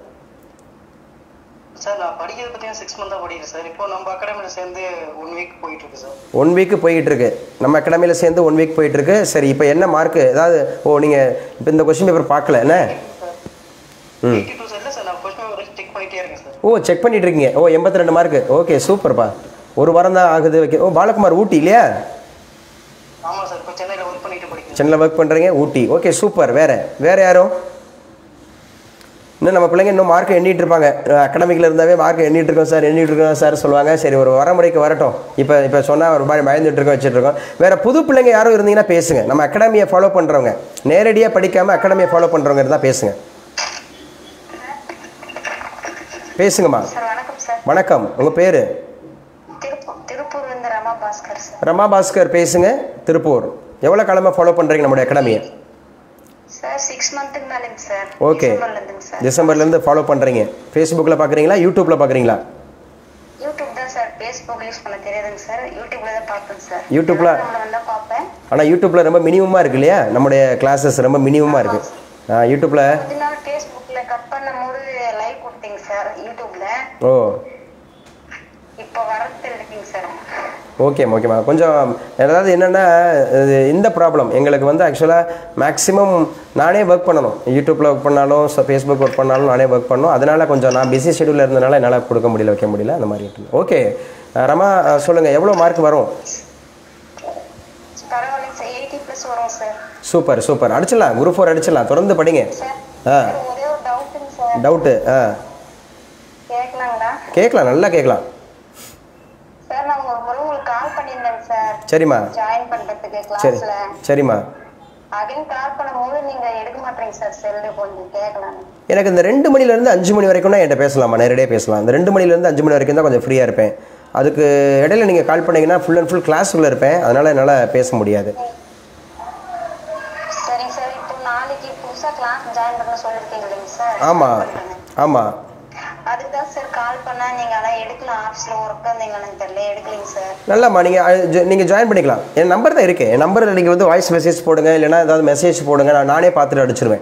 சார் நான் படிக்கிறது பார்த்தீங்கன்னா சிக்ஸ் மந்தாக படிக்கிறேன் சார் இப்போ நம்ம அகாடமியில் சேர்ந்து ஒன் வீக் போயிட்டு இருக்கு சார் ஒன் வீக்கு போயிட்டு இருக்கு நம்ம அகாடமியில் சேர்ந்து ஒன் வீக் போயிட்டு இருக்கு சரி இப்போ என்ன மார்க்கு ஏதாவது ஓ நீங்கள் இப்போ இந்த கொஸ்டின் பேப்பர் பார்க்கல என்ன ம் எயிட்டி டூ சார் இல்லை சார் நான் கொஸ்டின் பேப்பர் செக் பண்ணிட்டே இருக்கேன் சார் ஓ செக் பண்ணிட்டு இருக்கீங்க ஓ எண்பத்தி ரெண்டு மார்க்கு ஓகே சூப்பர்ப்பா ஒரு வாரம் தான் ஆகுது வைக்க ஓ பாலகுமார் ஊட்டி இல்லையா ஆமாம் சார் இப்போ சென்னையில் ஒர்க் பண்ணிட்டு படிக்கிறேன் சென்னையில் ஒர்க் பண்ணுறீங்க ஊட்டி ஓகே சூப்பர் வேறு வேறு யாரும் இன்னும் நம்ம பிள்ளைங்க இன்னும் மார்க் எண்ணிட்டு இருப்பாங்க அகாடமிக்கில் இருந்தாவே மார்க் எண்ணிட்டு இருக்கோம் சார் எண்ணிட்டு இருக்கோம் சார் சொல்லுவாங்க சரி ஒரு வரமுறைக்கு வரட்டும் இப்போ இப்போ சொன்னால் ஒரு மாதிரி பயந்துட்டு இருக்கோம் வச்சுட்டு இருக்கோம் வேறு புது பிள்ளைங்க யாரும் இருந்தீங்கன்னா பேசுங்க நம்ம அகாடமியை ஃபாலோ பண்ணுறவங்க நேரடியாக படிக்காமல் அகாடமியை ஃபாலோ பண்ணுறவங்க இருந்தால் பேசுங்க பேசுங்கம்மா சார் வணக்கம் சார் வணக்கம் உங்கள் பேர் திருப்பூர் திருப்பூர்ல இருந்து ரமா பாஸ்கர் சார் ரமா பாஸ்கர் பேசுங்க திருப்பூர் எவ்வளோ காலமாக ஃபாலோ பண்ணுறீங்க நம்முடைய அகாடமியை சார் சிக்ஸ் மந்த்துக்கு மேலேங்க சார் ஓகே டிசம்பர்ல இருந்துங்க சார் டிசம்பர்லேருந்து ஃபாலோ பண்ணுறீங்க ஃபேஸ்புக்கில் பார்க்குறீங்களா யூடியூப்பில் பார்க்குறீங்களா யூடியூப் தான் சார் ஃபேஸ்புக் யூஸ் பண்ண தெரியாதுங்க சார் யூடியூப்ல தான் பார்ப்பேன் சார் யூடியூப்ல? நம்மள வந்தா பார்ப்பேன் ஆனால் யூடியூப்பில் ரொம்ப மினிமமாக இருக்கு இல்லையா நம்முடைய கிளாஸஸ் ரொம்ப மினிமமாக இருக்குது யூடியூப்பில் கொஞ்ச நாள் ஃபேஸ்புக்ல கட் பண்ணும்போது லைக் கொடுத்தீங்க சார் யூடியூப்ல ஓ இப்போ வரது இருக்குங்க சார் ஓகேம்மா ஓகேம்மா கொஞ்சம் அதாவது என்னென்னா இது இந்த ப்ராப்ளம் எங்களுக்கு வந்து ஆக்சுவலாக மேக்ஸிமம் நானே ஒர்க் பண்ணணும் யூடியூப்பில் ஒர்க் பண்ணாலும் ஃபேஸ்புக் ஒர்க் பண்ணாலும் நானே ஒர்க் பண்ணணும் அதனால் கொஞ்சம் நான் பிஸி ஷெடியூலில் இருந்தனால என்னால் கொடுக்க முடியல வைக்க முடியல அந்த மாதிரி இருக்கு ஓகே ரமா சொல்லுங்கள் எவ்வளோ மார்க் வரும் பரவாயில்லைங்க சார் எயிட்டி ப்ளஸ் வரும் சார் சூப்பர் சூப்பர் அடிச்சிடலாம் குரூப் ஃபோர் அடிச்சிடலாம் தொடர்ந்து படிங்க சார் ஆ சார், ஒரே ஒரு டவுட்டுங்க சார் டவுட்டு ஆ கேட்கலாங்களா கேட்கலாம் நல்லா கேட்கலாம் சார் நான் ஒரு முறை உங்களுக்கு கால் பண்ணியிருந்தேங்க சார் சரிம்மா ஜாயின் பண்றதுக்கு சரி கிளாஸ்ல சரிம்மா அகைன் கால் பண்ணும்போது நீங்க எடுக்க மாட்டீங்க சார் செல்லு கொஞ்சம் கேட்கலாம் எனக்கு இந்த ரெண்டு மணிலேருந்து அஞ்சு மணி வரைக்கும்னா என்கிட்ட பேசலாமா நேரடியாக பேசலாம் இந்த ரெண்டு மணிலேருந்து அஞ்சு மணி வரைக்கும் தான் கொஞ்சம் ஃப்ரீயாக இருப்பேன் அதுக்கு இடையில நீங்கள் கால் பண்ணீங்கன்னா ஃபுல் அண்ட் ஃபுல் கிளாஸுக்குள்ளே இருப்பேன் அதனால் என்னால் பேச முடியாது சரிங்க சார் இப்போ நாளைக்கு புதுசா கிளாஸ் ஜாயின் பண்ண சொல்லிருக்கீங்க இல்லைங்க சார் ஆமாம் ஆமாம் அதுக்கு தான் சார் கால் பண்ணா நீங்க அதான் எடுக்கலாம் ஆஃபீஸ்ல ஒர்க் இருந்தீங்கன்னு தெரியல எடுக்கலைங்க சார் நல்லாம்மா நீங்கள் நீங்கள் ஜாயின் பண்ணிக்கலாம் என் நம்பர் தான் இருக்கு என் நம்பரில் நீங்கள் வந்து வாய்ஸ் மெசேஜ் போடுங்க இல்லைன்னா ஏதாவது மெசேஜ் போடுங்க நான் நானே பார்த்துட்டு அடிச்சிருவேன்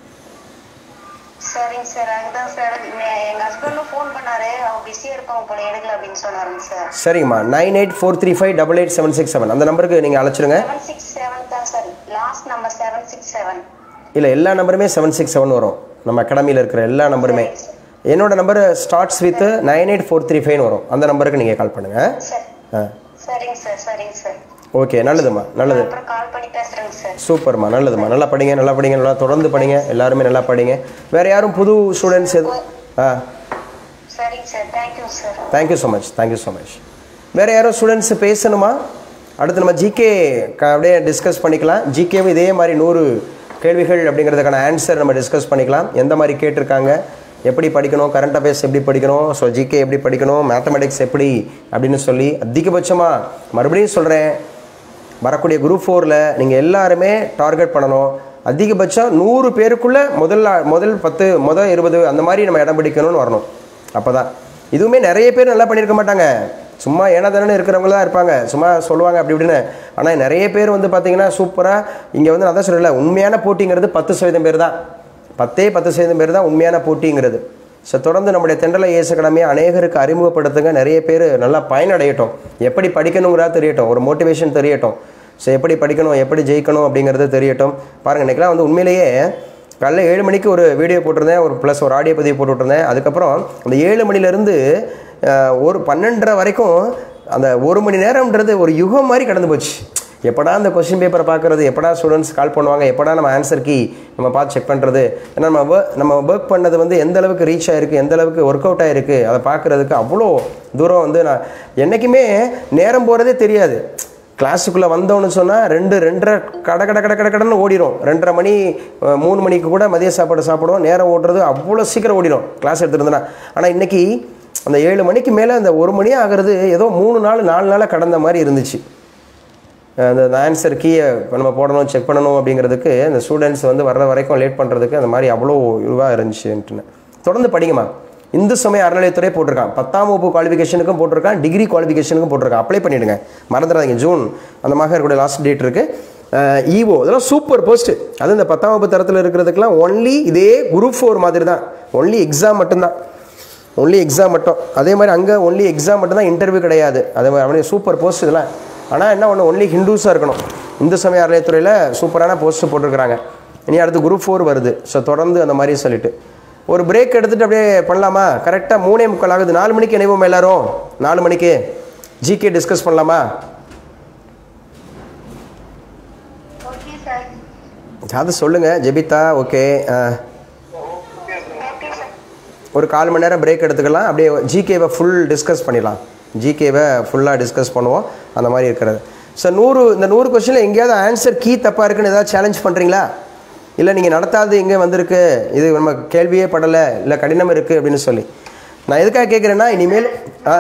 சரிங்க சார் அதுதான் சார் எங்க ஹஸ்பண்டும் ஃபோன் பண்ணாரு அவங்க பிஸியா இருப்பாங்க போல எடுக்கல அப்படின்னு சொன்னாருங்க சார் சரிங்கம்மா nine eight four three five double eight seven six seven அந்த நம்பருக்கு நீங்கள் அழைச்சிருங்க செவன் சிக்ஸ் செவன் தான் sir last number seven six seven இல்லை எல்லா நம்பருமே செவன் சிக்ஸ் செவன் வரும் நம்ம அகாடமியில் இருக்கிற எல்லா நம்பருமே என்னோட number starts with nine eight four three ஃபைவ்னு வரும் அந்த நம்பருக்கு நீங்கள் கால் பண்ணுங்கள் சரி ஆ சரிங்க சார் சரிங்க சார் ஓகே நல்லதும்மா நல்லது அப்புறம் கால் பண்ணி பேசுறேங்க சார் சூப்பர்மா நல்லதும்மா நல்லா படிங்க நல்லா படிங்க நல்லா தொடர்ந்து படிங்க எல்லாருமே நல்லா படிங்க வேறு யாரும் புது ஸ்டூடெண்ட்ஸ் எது ஆ சரிங்க sir thank you sir thank you so much thank you so much வேறு யாரும் ஸ்டூடெண்ட்ஸ் பேசணுமா அடுத்து நம்ம ஜிகே அப்படியே டிஸ்கஸ் பண்ணிக்கலாம் ஜிகேவும் இதே மாதிரி நூறு கேள்விகள் அப்படிங்கிறதுக்கான ஆன்சர் நம்ம டிஸ்கஸ் பண்ணிக்கலாம் எந்த மாதிரி கேட்டிருக்காங்க எப்படி படிக்கணும் கரண்ட் அஃபேர்ஸ் எப்படி படிக்கணும் ஸோ ஜிகே எப்படி படிக்கணும் மேத்தமெட்டிக்ஸ் எப்படி அப்படின்னு சொல்லி அதிகபட்சமாக மறுபடியும் சொல்கிறேன் வரக்கூடிய குரூப் ஃபோரில் நீங்கள் எல்லாருமே டார்கெட் பண்ணணும் அதிகபட்சம் நூறு பேருக்குள்ளே முதல்ல முதல் பத்து முதல் இருபது அந்த மாதிரி நம்ம இடம் பிடிக்கணும்னு வரணும் அப்போ தான் இதுவுமே நிறைய பேர் நல்லா பண்ணியிருக்க மாட்டாங்க சும்மா ஏனா தானே இருக்கிறவங்க தான் இருப்பாங்க சும்மா சொல்லுவாங்க அப்படி இப்படின்னு ஆனால் நிறைய பேர் வந்து பார்த்தீங்கன்னா சூப்பராக இங்கே வந்து நான் தான் சொல்லல உண்மையான போட்டிங்கிறது பத்து சதவீதம் பேர் தான் பத்தே பத்து சதவீதம் பேர் தான் உண்மையான போட்டிங்கிறது ஸோ தொடர்ந்து நம்முடைய தென்றலை இயேசு கடமையை அநேகருக்கு அறிமுகப்படுத்துங்க நிறைய பேர் நல்லா பயனடையட்டும் எப்படி படிக்கணுங்கிறதா தெரியட்டும் ஒரு மோட்டிவேஷன் தெரியட்டும் ஸோ எப்படி படிக்கணும் எப்படி ஜெயிக்கணும் அப்படிங்கிறது தெரியட்டும் பாருங்கள் இன்றைக்கெலாம் வந்து உண்மையிலேயே காலைல ஏழு மணிக்கு ஒரு வீடியோ போட்டிருந்தேன் ஒரு ப்ளஸ் ஒரு ஆடியோ பதிவு போட்டு விட்டுருந்தேன் அதுக்கப்புறம் அந்த ஏழு மணிலேருந்து ஒரு பன்னெண்டரை வரைக்கும் அந்த ஒரு மணி நேரம்ன்றது ஒரு யுகம் மாதிரி கடந்து போச்சு எப்படா அந்த கொஸ்டின் பேப்பரை பார்க்குறது எப்படா ஸ்டூடெண்ட்ஸ் கால் பண்ணுவாங்க எப்படா நம்ம ஆன்சர் கீ நம்ம பார்த்து செக் பண்ணுறது ஏன்னா நம்ம work- நம்ம ஒர்க் பண்ணது வந்து எந்த அளவுக்கு ரீச் ஆயிருக்கு எந்த அளவுக்கு ஒர்க் அவுட் ஆயிருக்கு அதை பார்க்குறதுக்கு அவ்வளோ தூரம் வந்து நான் என்றைக்குமே நேரம் போகிறதே தெரியாது கிளாஸுக்குள்ளே வந்தோன்னு சொன்னால் ரெண்டு ரெண்டரை கட கட கட கட கடன்னு ஓடிடும் ரெண்டரை மணி அஹ், மூணு மணிக்கு கூட மதிய சாப்பாடு சாப்பிடுவோம் நேரம் ஓடுறது அவ்வளோ சீக்கிரம் ஓடிடும் கிளாஸ் எடுத்துருந்தேன்னா ஆனால் இன்னைக்கு அந்த ஏழு மணிக்கு மேலே அந்த ஒரு மணி ஆகிறது ஏதோ மூணு நாள் நாலு நாளாக கடந்த மாதிரி இருந்துச்சு அந்த ஆன்சர் கீயை நம்ம போடணும் செக் பண்ணணும் அப்படிங்கிறதுக்கு அந்த ஸ்டூடெண்ட்ஸ் வந்து வர்ற வரைக்கும் லேட் பண்ணுறதுக்கு அந்த மாதிரி அவ்வளோ இதுவாக இருந்துச்சுன்ட்டுன்னு தொடர்ந்து படிங்கம்மா இந்து சமய அறநிலையத்துறை போட்டிருக்கான் பத்தாம் வகுப்பு குவாலிஃபிகேஷனுக்கும் போட்டிருக்கான் டிகிரி குவாலிஃபிகேஷனுக்கும் போட்டிருக்கான் அப்ளை பண்ணிவிடுங்க மறந்துடாதீங்க ஜூன் அந்த மாதிரி இருக்கக்கூடிய லாஸ்ட் டேட் இருக்குது ஈவோ இதெல்லாம் சூப்பர் போஸ்ட் அது இந்த பத்தாம் வகுப்பு தரத்தில் இருக்கிறதுக்கெலாம் ஒன்லி இதே குரூப் ஃபோர் மாதிரி தான் ஒன்லி எக்ஸாம் மட்டும்தான் ஒன்லி எக்ஸாம் மட்டும் அதே மாதிரி அங்கே ஒன்லி எக்ஸாம் மட்டும் தான் இன்டர்வியூ கிடையாது அதே மாதிரி அவனே சூப்பர் போஸ்ட் இதெல்லாம் ஆனால் என்ன ஒன்று ஒன்லி ஹிந்துஸாக இருக்கணும் இந்து சமய அறநிலையத்துறையில் சூப்பரான போஸ்ட் போட்டிருக்கிறாங்க இனி அடுத்து குரூப் ஃபோர் வருது ஸோ தொடர்ந்து அந்த மாதிரி சொல்லிட்டு ஒரு பிரேக் எடுத்துகிட்டு அப்படியே பண்ணலாமா கரெக்டாக மூணே முக்கால் ஆகுது நாலு மணிக்கு இணைவோம் எல்லாரும் நாலு மணிக்கு ஜிகே டிஸ்கஸ் பண்ணலாமா ஓகே சார் அது சொல்லுங்கள் ஜெபிதா ஓகே ஓகே சார் ஒரு கால் மணி நேரம் பிரேக் எடுத்துக்கலாம் அப்படியே ஜிகேவை ஃபுல் டிஸ்கஸ் பண்ணிடலாம் ஜிகேவை ஃபுல்லாக டிஸ்கஸ் பண்ணுவோம் அந்த மாதிரி இருக்கிறது சார் நூறு இந்த நூறு கொஸ்டினில் எங்கேயாவது ஆன்சர் கீ தப்பாக இருக்குன்னு ஏதாவது சேலஞ்ச் பண்ணுறீங்களா இல்லை நீங்கள் நடத்தாது எங்கே வந்திருக்கு இது நம்ம கேள்வியே படலை இல்லை கடினம் இருக்குது அப்படின்னு சொல்லி நான் எதுக்காக கேட்குறேன்னா இனிமேல் ஆ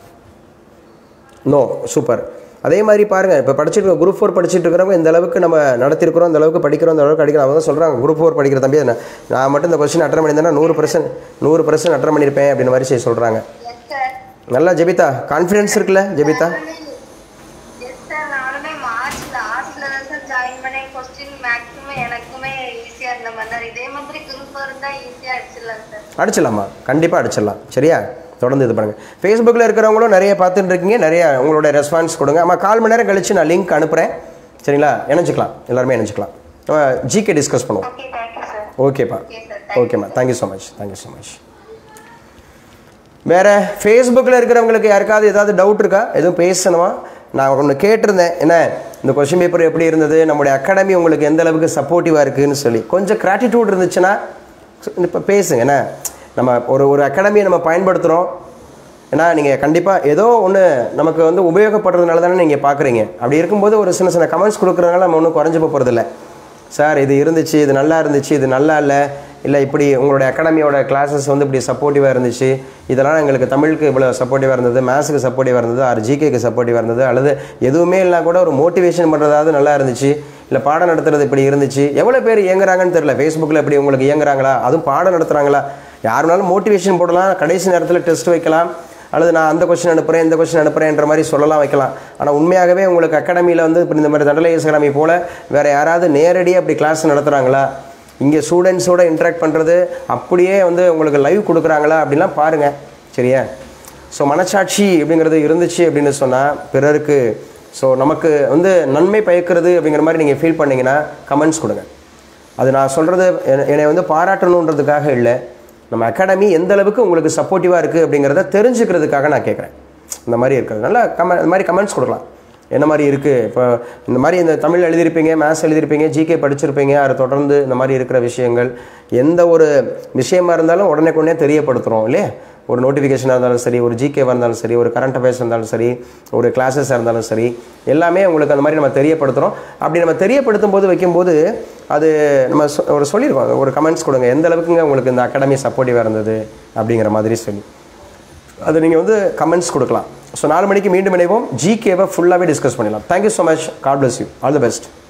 நோ சூப்பர் அதே மாதிரி பாருங்கள் இப்போ படிச்சுட்டு குரூப் ஃபோர் படிச்சுட்டு இருக்கிறவங்க இந்த அளவுக்கு நம்ம நடத்திருக்கிறோம் இந்த அளவுக்கு படிக்கிறோம் இந்த அளவுக்கு படிக்கிறோம் அவங்க தான் சொல்கிறாங்க குரூப் ஃபோர் படிக்கிற தம்பி என்ன நான் மட்டும் இந்த கொஸ்டின் அட்டன் பண்ணியிருந்தேன்னா நூறு பர்சன்ட் நூறு பர்சன்ட் அட்டன் பண்ணியிருப்பேன் அப்படின்னு மாதிரி செய்ய சொல்கிறாங்க எஸ் சார் நல்லா ஜெபிதா கான்ஃபிடென்ஸ் இருக்குல்ல ஜெபிதா எஸ் சார் நானுமே மார்ச் லாஸ்ட்ல தான் சார் ஜாயின் பண்ணேன் கொஸ்டின் மேக்ஸிமம் எனக்குமே ஈஸியா இருந்த மாதிரி தான் இதே மாதிரி குரூப் இருந்தா ஈஸியா அடிச்சிடலாம் சார் அடிச்சிடலாமா கண்டிப்பாக அடிச்சிடலாம் சரியா தொடர்ந்து இது பண்ணுங்கள் ஃபேஸ்புக்கில் இருக்கிறவங்களும் நிறைய பார்த்துட்டு இருக்கீங்க நிறைய உங்களோட ரெஸ்பான்ஸ் கொடுங்க ஆமாம் கால் மணி நேரம் கழிச்சு நான் லிங்க் அனுப்புகிறேன் சரிங்களா இணைஞ்சிக்கலாம் எல்லாருமே இணைஞ்சிக்கலாம் ஜிகே டிஸ்கஸ் பண்ணுவோம் ஓகே தேங்க்யூ சார் ஓகேப்பா Okay, sir. ஓகேம்மா thank you so much thank you so much வேறு ஃபேஸ்புக்கில் இருக்கிறவங்களுக்கு யாருக்காவது ஏதாவது டவுட் இருக்கா எதுவும் பேசணுமா நான் ஒன்று கேட்டிருந்தேன் என்ன இந்த கொஷின் பேப்பர் எப்படி இருந்தது நம்முடைய அகாடமி உங்களுக்கு எந்த அளவுக்கு சப்போர்ட்டிவாக இருக்குன்னு சொல்லி கொஞ்சம் கிராட்டிடியூட் இருந்துச்சுன்னா இப்போ பேசுங்க என்ன நம்ம ஒரு ஒரு அகாடமியை நம்ம பயன்படுத்துகிறோம் ஏன்னா நீங்கள் கண்டிப்பாக ஏதோ ஒன்று நமக்கு வந்து உபயோகப்படுறதுனால தானே நீங்கள் பார்க்குறீங்க அப்படி இருக்கும்போது ஒரு சின்ன சின்ன கமெண்ட்ஸ் கொடுக்குறதுனால நம்ம ஒன்றும் குறைஞ்சி போகிறதில்ல சார் இது இருந்துச்சு இது நல்லா இருந்துச்சு இது நல்லா இல்லை இல்லை இப்படி உங்களுடைய அகாடமியோட கிளாஸஸ் வந்து இப்படி சப்போர்ட்டிவாக இருந்துச்சு இதெல்லாம் எங்களுக்கு தமிழுக்கு இவ்வளோ சப்போர்ட்டிவாக இருந்தது மேத்ஸுக்கு சப்போர்ட்டிவாக இருந்தது ஆர் ஜிகேக்கு சப்போர்ட்டிவாக இருந்தது அல்லது எதுவுமே இல்லை கூட ஒரு மோட்டிவேஷன் பண்ணுறதாவது நல்லா இருந்துச்சு இல்லை பாடம் நடத்துறது இப்படி இருந்துச்சு எவ்வளோ பேர் இயங்குறாங்கன்னு தெரியல ஃபேஸ்புக்கில் இப்படி உங்களுக்கு இயங்குறாங்களா அதுவும் பாடம் நடத்துகிறாங்களா யாருனாலும் மோட்டிவேஷன் போடலாம் கடைசி நேரத்தில் டெஸ்ட் வைக்கலாம் அல்லது நான் அந்த கொஸ்டின் அனுப்புகிறேன் இந்த கொஸ்டின் அனுப்புகிறேன்ற மாதிரி சொல்லலாம் வைக்கலாம் ஆனால் உண்மையாகவே உங்களுக்கு அகாடமியில் வந்து இப்படி இந்த மாதிரி தண்டலை அகாடமி போல் வேறு யாராவது நேரடியாக அப்படி கிளாஸ் நடத்துகிறாங்களா இங்கே ஸ்டூடெண்ட்ஸோட இன்ட்ராக்ட் பண்ணுறது அப்படியே வந்து உங்களுக்கு லைவ் கொடுக்குறாங்களா அப்படிலாம் பாருங்கள் சரியா ஸோ மனசாட்சி அப்படிங்கிறது இருந்துச்சு அப்படின்னு சொன்னால் பிறருக்கு ஸோ நமக்கு வந்து நன்மை பயக்கிறது அப்படிங்கிற மாதிரி நீங்கள் ஃபீல் பண்ணீங்கன்னா கமெண்ட்ஸ் கொடுங்க அது நான் சொல்கிறது என்னை வந்து பாராட்டணுன்றதுக்காக இல்லை நம்ம அகாடமி எந்த அளவுக்கு உங்களுக்கு சப்போர்ட்டிவாக இருக்குது அப்படிங்கிறத தெரிஞ்சுக்கிறதுக்காக நான் கேட்குறேன் இந்த மாதிரி இருக்குது நல்லா கமெண்ட் இந்த மாதிரி கமெண்ட்ஸ் கொடுக்கலாம் என்ன மாதிரி இருக்குது இப்போ இந்த மாதிரி இந்த தமிழ் எழுதியிருப்பீங்க மேத்ஸ் எழுதியிருப்பீங்க ஜிகே படிச்சிருப்பீங்க அதை தொடர்ந்து இந்த மாதிரி இருக்கிற விஷயங்கள் எந்த ஒரு விஷயமா இருந்தாலும் உடனே உடனே தெரியப்படுத்துகிறோம் இல்லையா ஒரு நோட்டிஃபிகேஷனாக இருந்தாலும் சரி ஒரு ஜிகேவாக இருந்தாலும் சரி ஒரு கரண்ட் அஃபேர்ஸ் இருந்தாலும் சரி ஒரு கிளாஸஸாக இருந்தாலும் சரி எல்லாமே உங்களுக்கு அந்த மாதிரி நம்ம தெரியப்படுத்துகிறோம் அப்படி நம்ம தெரியப்படுத்தும் போது வைக்கும்போது அது நம்ம சொ- ஒரு சொல்லியிருக்கோம் ஒரு கமெண்ட்ஸ் கொடுங்க எந்த அளவுக்குங்க உங்களுக்கு இந்த அகாடமி சப்போர்ட்டிவாக இருந்தது அப்படிங்கிற மாதிரி சொல்லி அது நீங்கள் வந்து கமெண்ட்ஸ் கொடுக்கலாம் ஸோ நாலு மணிக்கு மீண்டும் இணைவோம் ஜிகேவை ஃபுல்லாகவே டிஸ்கஸ் பண்ணிடலாம் thank you so much God bless you all the best